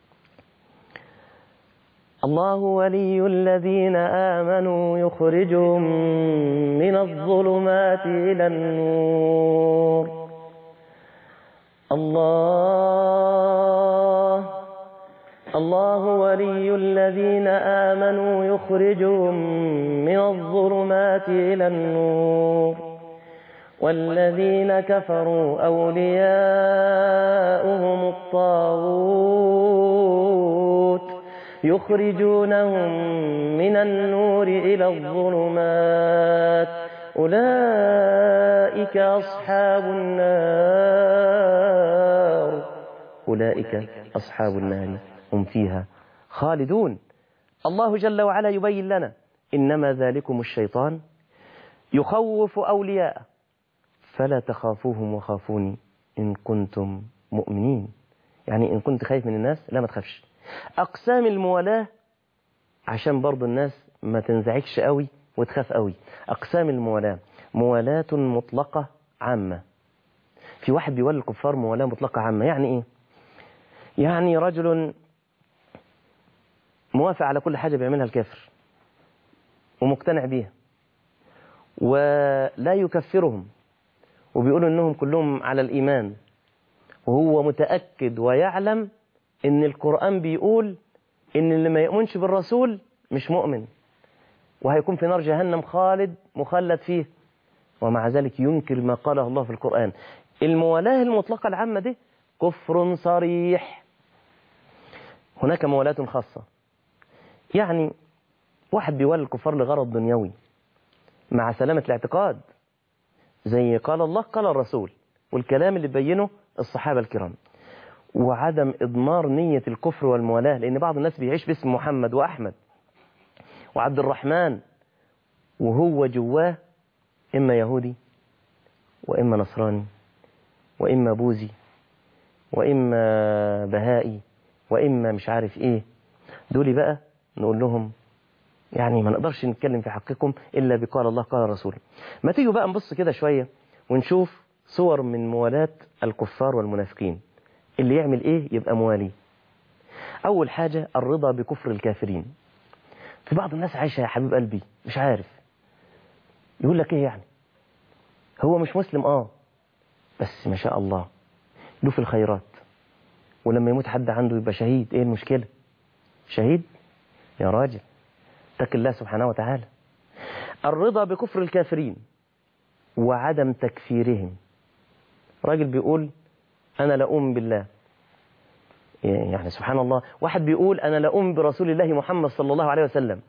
الله ولي الذين آمنوا يخرجهم من الظلمات إلى النور الله الله ولي الذين آمنوا يخرجهم من الظلمات إلى النور والذين كفروا أولياؤهم الطاغوت يخرجونهم من النور إلى الظلمات أولئك أصحاب النار أولئك أصحاب النار هم فيها خالدون الله جل وعلا يبين لنا إنما ذلكم الشيطان يخوف أولياءه فلا تخافوهم وخافوني إن كنتم مؤمنين يعني إن كنت خايف من الناس لا ما تخافش أقسام الموالاة عشان برضو الناس ما تنزعجش قوي وتخاف قوي أقسام الموالاة موالاة مطلقة عامة في واحد بيولي الكفار موالاة مطلقة عامة يعني إيه يعني رجل موافق على كل حاجة بيعملها الكافر ومقتنع بيها ولا يكفرهم وبيقولوا انهم كلهم على الايمان وهو متاكد ويعلم ان القران بيقول ان اللي ما يؤمنش بالرسول مش مؤمن وهيكون في نار جهنم خالد مخلد فيه ومع ذلك ينكر ما قاله الله في القران الموالاه المطلقه العامه دي كفر صريح هناك موالاه خاصه يعني واحد بيولي الكفار لغرض دنيوي مع سلامه الاعتقاد زي قال الله قال الرسول والكلام اللي بينه الصحابة الكرام وعدم إضمار نية الكفر والموالاة لأن بعض الناس بيعيش باسم محمد وأحمد وعبد الرحمن وهو جواه إما يهودي وإما نصراني وإما بوذي وإما بهائي وإما مش عارف إيه دول بقى نقول لهم يعني ما نقدرش نتكلم في حقكم إلا بقال الله قال الرسول ما تيجوا بقى نبص كده شوية ونشوف صور من موالاة الكفار والمنافقين اللي يعمل إيه يبقى موالي أول حاجة الرضا بكفر الكافرين في بعض الناس عايشة يا حبيب قلبي مش عارف يقول لك إيه يعني هو مش مسلم آه بس ما شاء الله له في الخيرات ولما يموت حد عنده يبقى شهيد إيه المشكلة شهيد يا راجل اتق الله سبحانه وتعالى الرضا بكفر الكافرين وعدم تكفيرهم راجل بيقول أنا لا أؤمن بالله يعني سبحان الله واحد بيقول أنا لا أؤمن برسول الله محمد صلى الله عليه وسلم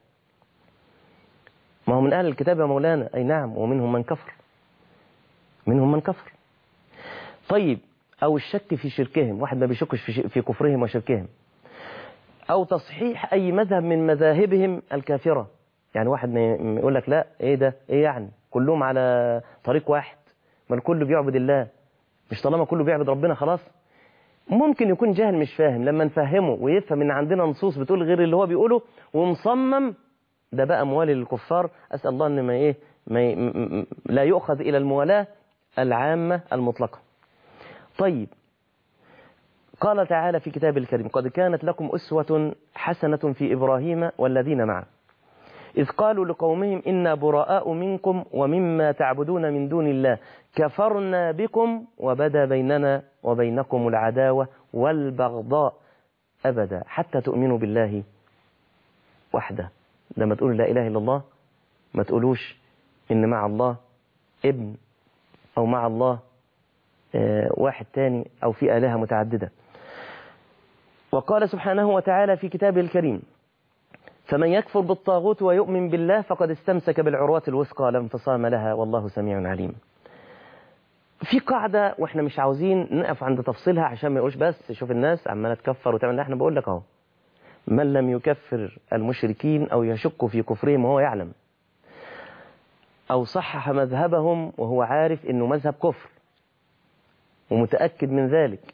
ما هو من أهل الكتاب يا مولانا أي نعم ومنهم من كفر منهم من كفر طيب أو الشك في شركهم واحد ما بيشكش في, في كفرهم وشركهم أو تصحيح أي مذهب من مذاهبهم الكافرة يعني واحد يقول لك لا إيه ده إيه يعني كلهم على طريق واحد ما الكل بيعبد الله مش طالما كله بيعبد ربنا خلاص ممكن يكون جاهل مش فاهم لما نفهمه ويفهم ان عندنا نصوص بتقول غير اللي هو بيقوله ومصمم ده بقى موالي للكفار اسال الله ان ما ايه ما ي... م... لا يؤخذ الى الموالاه العامه المطلقه طيب قال تعالى في كتاب الكريم قد كانت لكم أسوة حسنة في إبراهيم والذين معه إذ قالوا لقومهم إنا براء منكم ومما تعبدون من دون الله كفرنا بكم وبدا بيننا وبينكم العداوة والبغضاء أبدا حتى تؤمنوا بالله وحده لما تقولوا لا إله إلا الله ما تقولوش إن مع الله ابن أو مع الله واحد تاني أو في آلهة متعددة وقال سبحانه وتعالى في كتابه الكريم فمن يكفر بالطاغوت ويؤمن بالله فقد استمسك بالعروة الوثقى لا انفصام لها والله سميع عليم في قاعدة واحنا مش عاوزين نقف عند تفصيلها عشان ما يقولش بس شوف الناس عمالة تكفر وتعمل لا احنا بقول لك اهو من لم يكفر المشركين او يشك في كفرهم وهو يعلم او صحح مذهبهم وهو عارف انه مذهب كفر ومتأكد من ذلك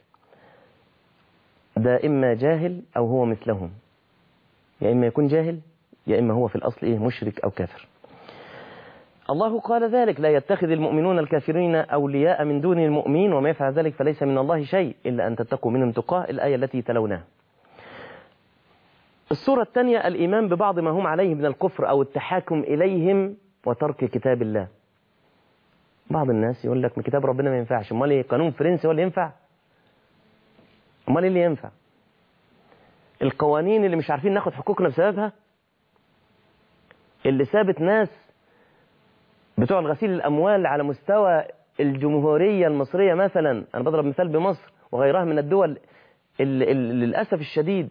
ده اما جاهل او هو مثلهم يا اما يكون جاهل يا اما هو في الاصل ايه مشرك او كافر الله قال ذلك لا يتخذ المؤمنون الكافرين أولياء من دون المؤمنين وما يفعل ذلك فليس من الله شيء إلا أن تتقوا منهم تقاه الآية التي تلوناها الصورة الثانية الإيمان ببعض ما هم عليه من الكفر أو التحاكم إليهم وترك كتاب الله بعض الناس يقول لك من كتاب ربنا ما ينفعش امال ايه قانون فرنسي هو اللي ينفع امال ايه اللي ينفع القوانين اللي مش عارفين ناخد حقوقنا بسببها اللي سابت ناس بتوع الغسيل الأموال على مستوى الجمهورية المصرية مثلا أنا بضرب مثال بمصر وغيرها من الدول اللي اللي للأسف الشديد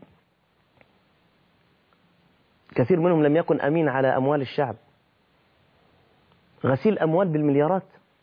كثير منهم لم يكن أمين على أموال الشعب غسيل أموال بالمليارات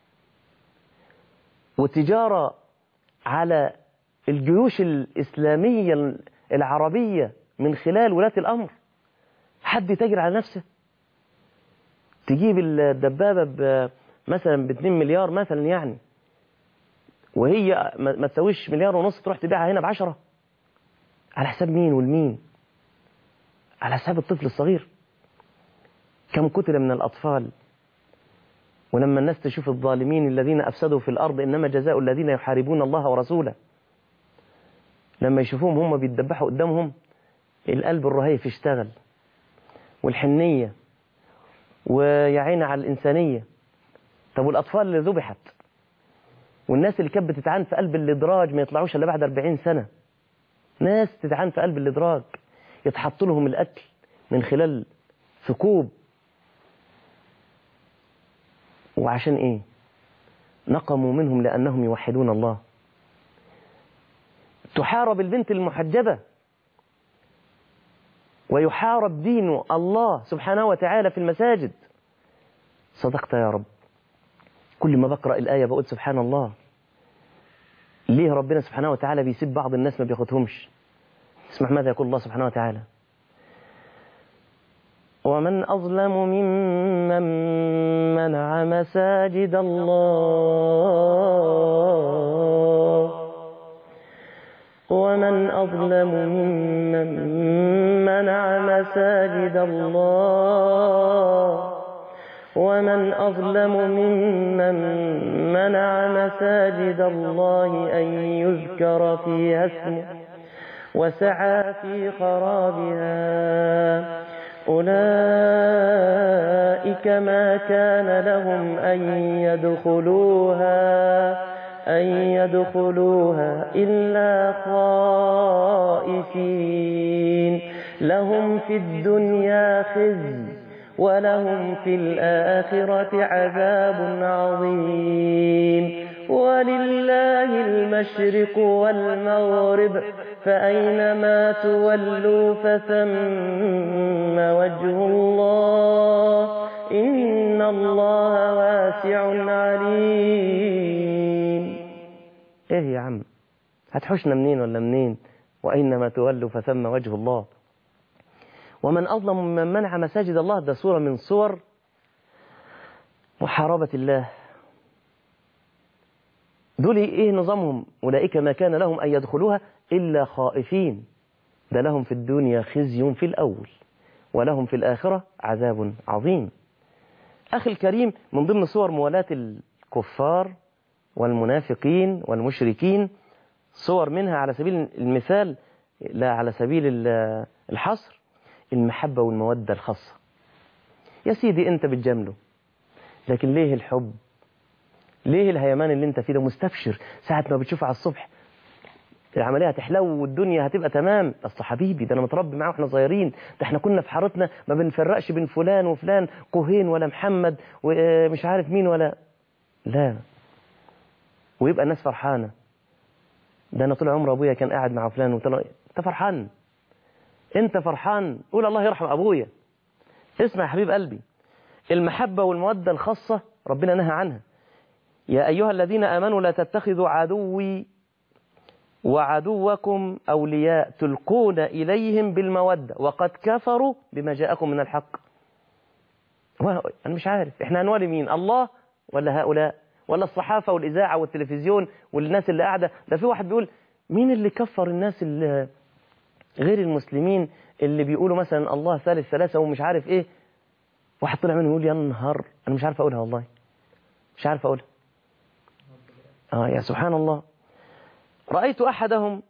وتجارة على الجيوش الإسلامية العربية من خلال ولاة الأمر حد يتاجر على نفسه تجيب الدبابة ب مثلا ب 2 مليار مثلا يعني وهي ما تسويش مليار ونص تروح تبيعها هنا ب 10 على حساب مين والمين على حساب الطفل الصغير كم قتل من الأطفال ولما الناس تشوف الظالمين الذين أفسدوا في الأرض إنما جزاء الذين يحاربون الله ورسوله لما يشوفوهم هم بيتذبحوا قدامهم القلب الرهيف يشتغل والحنية ويعين على الإنسانية طب والأطفال اللي ذبحت والناس اللي كانت بتتعان في قلب الإدراج ما يطلعوش إلا بعد 40 سنة ناس تتعان في قلب الإدراج يتحط لهم الأكل من خلال ثقوب وعشان إيه نقموا منهم لأنهم يوحدون الله تحارب البنت المحجبة ويحارب دين الله سبحانه وتعالى في المساجد صدقت يا رب كل ما بقرأ الآية بقول سبحان الله ليه ربنا سبحانه وتعالى بيسيب بعض الناس ما بياخدهمش اسمع ماذا يقول الله سبحانه وتعالى ومن أظلم ممن منع مساجد الله ومن أظلم ممن منع مساجد الله ومن أظلم ممن منع مساجد الله أن يذكر فيها اسمه وسعى في خرابها أولئك ما كان لهم أن يدخلوها أن يدخلوها إلا خائفين لهم في الدنيا خزي ولهم في الآخرة عذاب عظيم ولله المشرق والمغرب فأينما تولوا فثم وجه الله إن الله واسع عليم إيه يا عم هتحوشنا منين ولا منين وأينما تولوا فثم وجه الله ومن أظلم ممن منع مساجد الله ده صورة من صور محاربة الله دول إيه نظامهم أولئك ما كان لهم أن يدخلوها إلا خائفين ده لهم في الدنيا خزي في الأول ولهم في الآخرة عذاب عظيم أخي الكريم من ضمن صور موالاة الكفار والمنافقين والمشركين صور منها على سبيل المثال لا على سبيل الحصر المحبة والمودة الخاصة يا سيدي أنت بتجامله لكن ليه الحب ليه الهيمان اللي انت فيه ده مستبشر ساعة ما بتشوفه على الصبح العملية هتحلو والدنيا هتبقى تمام اصل حبيبي ده انا متربي معاه واحنا صغيرين ده احنا كنا في حارتنا ما بنفرقش بين فلان وفلان كوهين ولا محمد ومش عارف مين ولا لا ويبقى الناس فرحانة ده انا طول عمر ابويا كان قاعد مع فلان وطلع انت فرحان انت فرحان قول الله يرحم ابويا اسمع يا حبيب قلبي المحبة والمودة الخاصة ربنا نهى عنها يا أيها الذين آمنوا لا تتخذوا عدوي وعدوكم أولياء تلقون إليهم بالمودة وقد كفروا بما جاءكم من الحق أنا مش عارف إحنا هنولي مين الله ولا هؤلاء ولا الصحافة والإذاعة والتلفزيون والناس اللي قاعدة ده في واحد بيقول مين اللي كفر الناس اللي غير المسلمين اللي بيقولوا مثلا الله ثالث ثلاثة ومش عارف إيه واحد طلع منه يقول يا نهار أنا مش عارف أقولها والله مش عارف أقولها آه يا سبحان الله رأيت أحدهم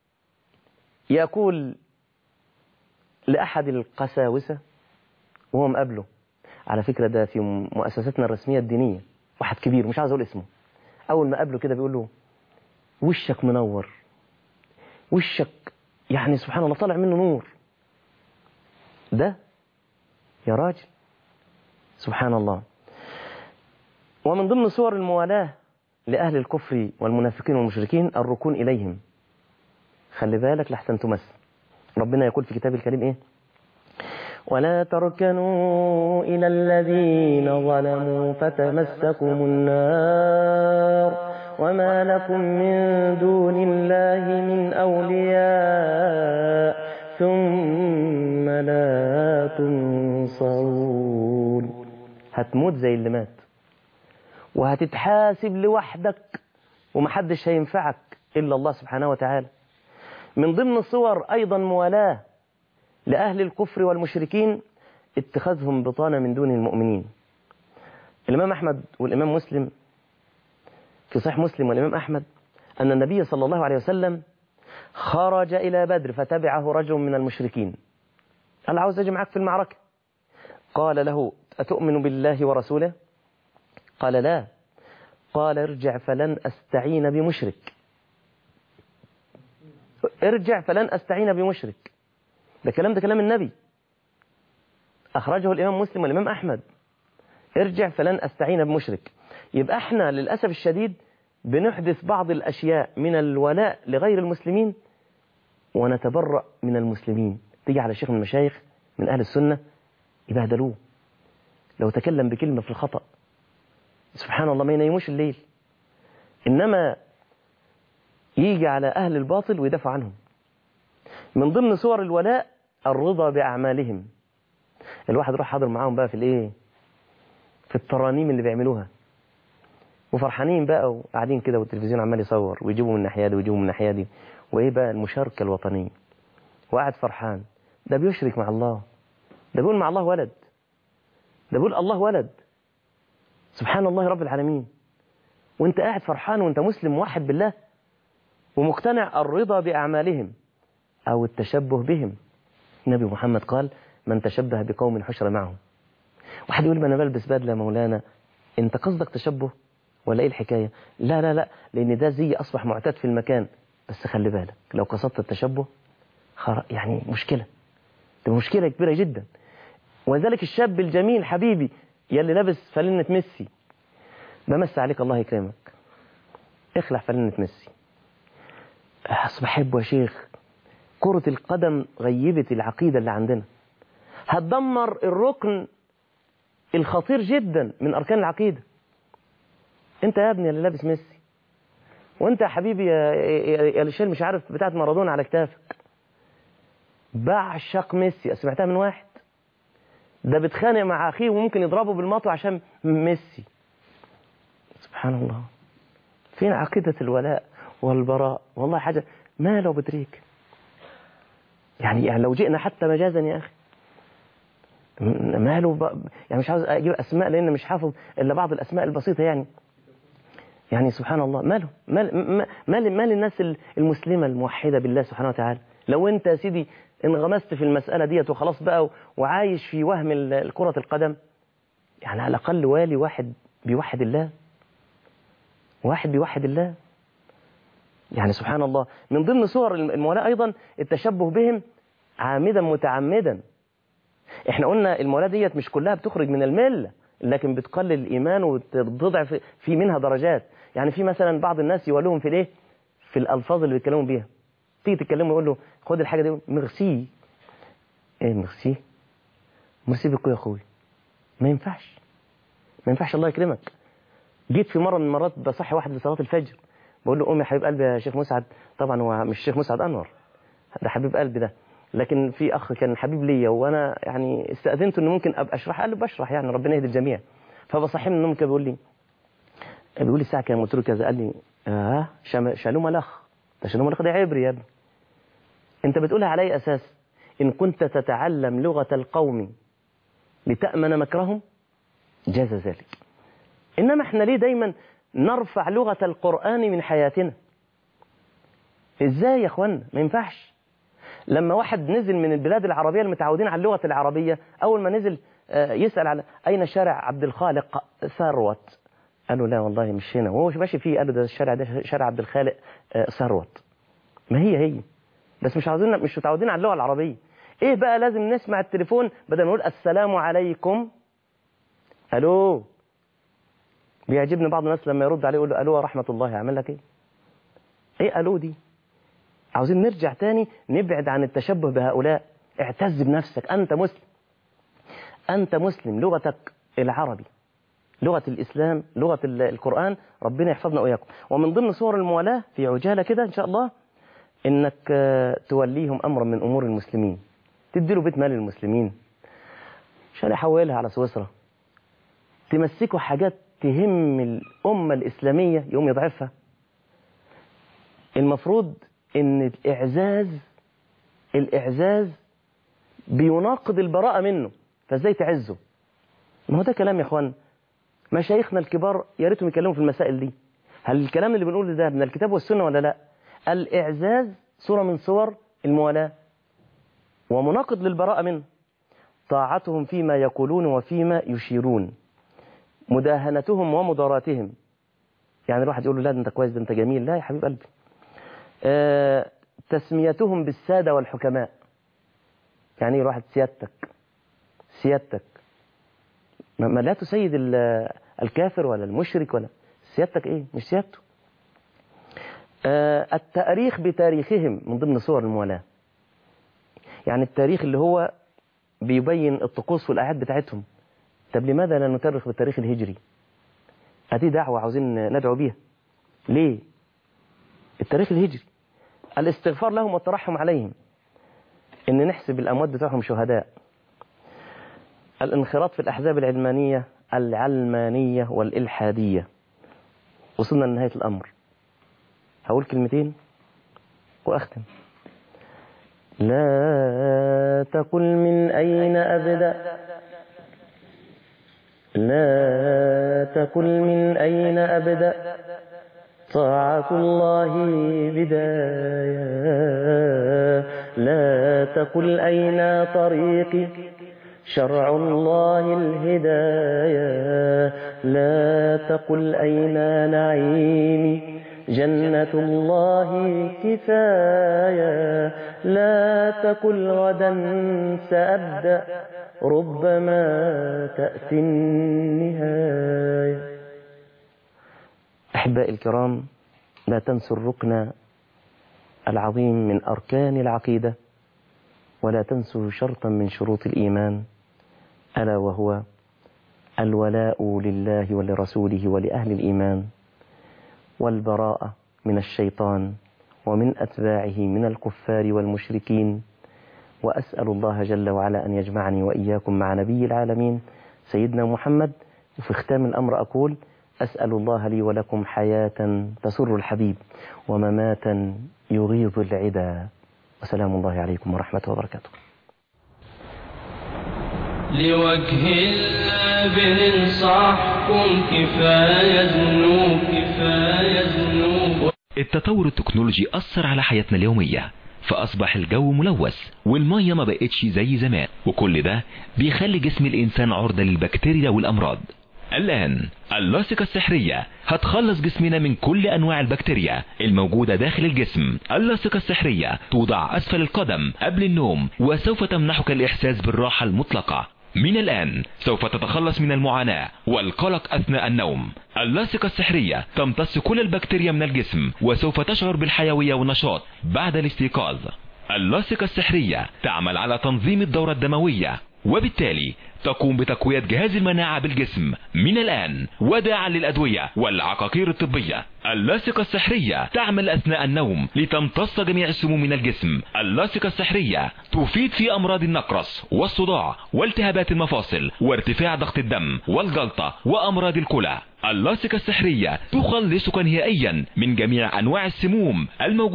يقول لأحد القساوسة وهو مقابله على فكرة ده في مؤسساتنا الرسمية الدينية واحد كبير مش عايز أقول اسمه أول ما قابله كده بيقول له وشك منور وشك يعني سبحان الله طالع منه نور ده يا راجل سبحان الله ومن ضمن صور الموالاة لأهل الكفر والمنافقين والمشركين الركون إليهم خلي بالك لحسن تمس ربنا يقول في كتاب الكريم إيه ولا تركنوا إلى الذين ظلموا فتمسكم النار وما لكم من دون الله من أولياء ثم لا تنصرون هتموت زي اللي مات وهتتحاسب لوحدك ومحدش هينفعك إلا الله سبحانه وتعالى من ضمن صور أيضا موالاة لأهل الكفر والمشركين اتخاذهم بطانة من دون المؤمنين الإمام أحمد والإمام مسلم في صحيح مسلم والإمام أحمد أن النبي صلى الله عليه وسلم خرج إلى بدر فتبعه رجل من المشركين قال عاوز أجي معاك في المعركة قال له أتؤمن بالله ورسوله قال لا قال ارجع فلن أستعين بمشرك ارجع فلن أستعين بمشرك ده كلام ده كلام النبي أخرجه الإمام مسلم والإمام أحمد ارجع فلن أستعين بمشرك يبقى احنا للأسف الشديد بنحدث بعض الأشياء من الولاء لغير المسلمين ونتبرأ من المسلمين تيجي على شيخ من المشايخ من أهل السنة يبهدلوه لو تكلم بكلمة في الخطأ سبحان الله ما ينيموش الليل إنما يجي على أهل الباطل ويدافع عنهم من ضمن صور الولاء الرضا بأعمالهم الواحد راح حاضر معاهم بقى في الايه في الترانيم اللي بيعملوها وفرحانين بقى وقاعدين كده والتلفزيون عمال يصور ويجيبوا من الناحيه دي ويجيبوا من الناحيه دي وايه بقى المشاركه الوطنيه وقاعد فرحان ده بيشرك مع الله ده بيقول مع الله ولد ده بيقول الله ولد سبحان الله رب العالمين وانت قاعد فرحان وانت مسلم موحد بالله ومقتنع الرضا بأعمالهم أو التشبه بهم النبي محمد قال من تشبه بقوم حشر معهم واحد يقول ما انا بلبس بدله مولانا انت قصدك تشبه ولا ايه الحكايه لا لا لا لان ده زي اصبح معتاد في المكان بس خلي بالك لو قصدت التشبه يعني مشكله ده مشكله كبيره جدا ولذلك الشاب الجميل حبيبي يلي لابس فلنة ميسي بمس عليك الله يكرمك اخلع فلنة ميسي أصل بحبه يا شيخ كرة القدم غيبت العقيدة اللي عندنا هتدمر الركن الخطير جدا من أركان العقيدة أنت يا ابني اللي لابس ميسي وأنت يا حبيبي يا, يا اللي شايل مش عارف بتاعت مارادونا على كتافك بعشق ميسي سمعتها من واحد ده بيتخانق مع أخيه وممكن يضربه بالمطوة عشان ميسي سبحان الله فين عقيدة الولاء والبراء والله حاجة ما لو بدريك يعني, يعني لو جئنا حتى مجازا يا أخي ماله ب... يعني مش عاوز أجيب أسماء لأن مش حافظ إلا بعض الأسماء البسيطة يعني يعني سبحان الله ماله مال مال مال الناس المسلمة الموحدة بالله سبحانه وتعالى لو أنت يا سيدي انغمست في المسألة ديت وخلاص بقى وعايش في وهم كرة القدم يعني على الأقل والي واحد بيوحد الله واحد بيوحد الله يعني سبحان الله من ضمن صور المولاة أيضا التشبه بهم عامدا متعمدا احنا قلنا المولاة ديت مش كلها بتخرج من الملة لكن بتقلل الإيمان وتضعف في منها درجات يعني في مثلا بعض الناس يولوهم في الايه في الألفاظ اللي بيتكلموا بيها تيجي تتكلموا يقول له خد الحاجة دي ميرسي ايه ميرسي ميرسي بكو يا اخوي ما ينفعش ما ينفعش الله يكرمك جيت في مرة من المرات بصحي واحد لصلاة الفجر بقول له قوم يا حبيب قلبي يا شيخ مسعد طبعا هو مش شيخ مسعد أنور ده حبيب قلبي ده لكن في أخ كان حبيب ليا وأنا يعني استأذنته إنه ممكن أبقى أشرح قال له بشرح يعني ربنا يهدي الجميع فبصحي من النوم كده بيقول لي بيقول لي الساعة كام قلت له كذا قال لي اه شم- شالوم لخ ده شالوم لخ ده عبري يا ابني انت بتقولها على اي اساس ان كنت تتعلم لغة القوم لتأمن مكرهم جاز ذلك انما احنا ليه دايما نرفع لغة القرآن من حياتنا ازاي يا اخوانا ما ينفعش لما واحد نزل من البلاد العربية المتعودين على اللغة العربية اول ما نزل آه، يسأل على اين شارع عبد الخالق ثروت قالوا لا والله مش هنا وهو ماشي فيه قالوا ده الشارع ده شارع عبد الخالق آه، ثروت ما هي هي بس مش عاوزين مش متعودين على اللغه العربيه ايه بقى لازم نسمع التليفون بدل ما نقول السلام عليكم الو بيعجبني بعض الناس لما يرد عليه يقول له الو ورحمه الله يعمل لك ايه ايه الو دي عاوزين نرجع تاني نبعد عن التشبه بهؤلاء اعتز بنفسك انت مسلم انت مسلم لغتك العربي لغة الإسلام لغة ال- القرآن ربنا يحفظنا وإياكم ومن ضمن صور الموالاة في عجالة كده إن شاء الله إنك آه، توليهم أمرا من أمور المسلمين تديله بيت مال للمسلمين عشان يحولها على سويسرا تمسكوا حاجات تهم الأمة الإسلامية يوم يضعفها المفروض إن الإعزاز الإعزاز بيناقض البراءة منه فإزاي تعزه ما هو ده كلام يا إخوان مشايخنا الكبار يا ريتهم يتكلموا في المسائل دي هل الكلام اللي بنقوله ده من الكتاب والسنة ولا لا الإعزاز صورة من صور الموالاة ومناقض للبراءة منه طاعتهم فيما يقولون وفيما يشيرون مداهنتهم ومضاراتهم يعني الواحد يقول له لا ده انت كويس ده انت جميل لا يا حبيب قلبي آه تسميتهم بالسادة والحكماء يعني ايه الواحد سيادتك سيادتك ما ما لا تسيد ال- الكافر ولا المشرك ولا سيادتك ايه مش سيادته آه، التاريخ بتاريخهم من ضمن صور الموالاة يعني التاريخ اللي هو بيبين الطقوس والأعياد بتاعتهم طب لماذا لا نترخ بالتاريخ الهجري هذه دعوة عاوزين ندعو بيها ليه التاريخ الهجري الاستغفار لهم والترحم عليهم ان نحسب الأموات بتاعهم شهداء الانخراط في الأحزاب العلمانية العلمانية والإلحادية وصلنا لنهاية الأمر هقول كلمتين وأختم لا تقل من أين أبدأ لا تقل من أين أبدأ طاعة الله بداية لا تقل أين طريقي شرع الله الهداية لا تقل أين نعيمي جنة الله كفاية لا تقل غدا سأبدأ ربما تأتي النهاية أحبائي الكرام لا تنسوا الركن العظيم من أركان العقيدة ولا تنسوا شرطا من شروط الإيمان ألا وهو الولاء لله ولرسوله ولأهل الإيمان والبراءة من الشيطان ومن أتباعه من الكفار والمشركين وأسأل الله جل وعلا أن يجمعني وإياكم مع نبي العالمين سيدنا محمد وفي ختام الأمر أقول أسأل الله لي ولكم حياة تسر الحبيب ومماتا يغيظ العدا وسلام الله عليكم ورحمة وبركاته لوجه الله بننصحكم كفاية ذنوب كفاية ذنوب التطور التكنولوجي أثر على حياتنا اليومية فأصبح الجو ملوث والمية ما بقتش زي زمان وكل ده بيخلي جسم الإنسان عرضة للبكتيريا والأمراض الآن اللاصقة السحرية هتخلص جسمنا من كل أنواع البكتيريا الموجودة داخل الجسم اللاصقة السحرية توضع أسفل القدم قبل النوم وسوف تمنحك الإحساس بالراحة المطلقة من الآن سوف تتخلص من المعاناة والقلق أثناء النوم اللاصقة السحرية تمتص كل البكتيريا من الجسم وسوف تشعر بالحيوية والنشاط بعد الاستيقاظ اللاصقة السحرية تعمل على تنظيم الدورة الدموية وبالتالي تقوم بتقوية جهاز المناعة بالجسم من الآن وداعا للأدوية والعقاقير الطبية اللاصقة السحرية تعمل أثناء النوم لتمتص جميع السموم من الجسم اللاصقة السحرية تفيد في أمراض النقرس والصداع والتهابات المفاصل وارتفاع ضغط الدم والجلطة وأمراض الكلى اللاصقة السحرية تخلصك نهائيا من جميع أنواع السموم الموجودة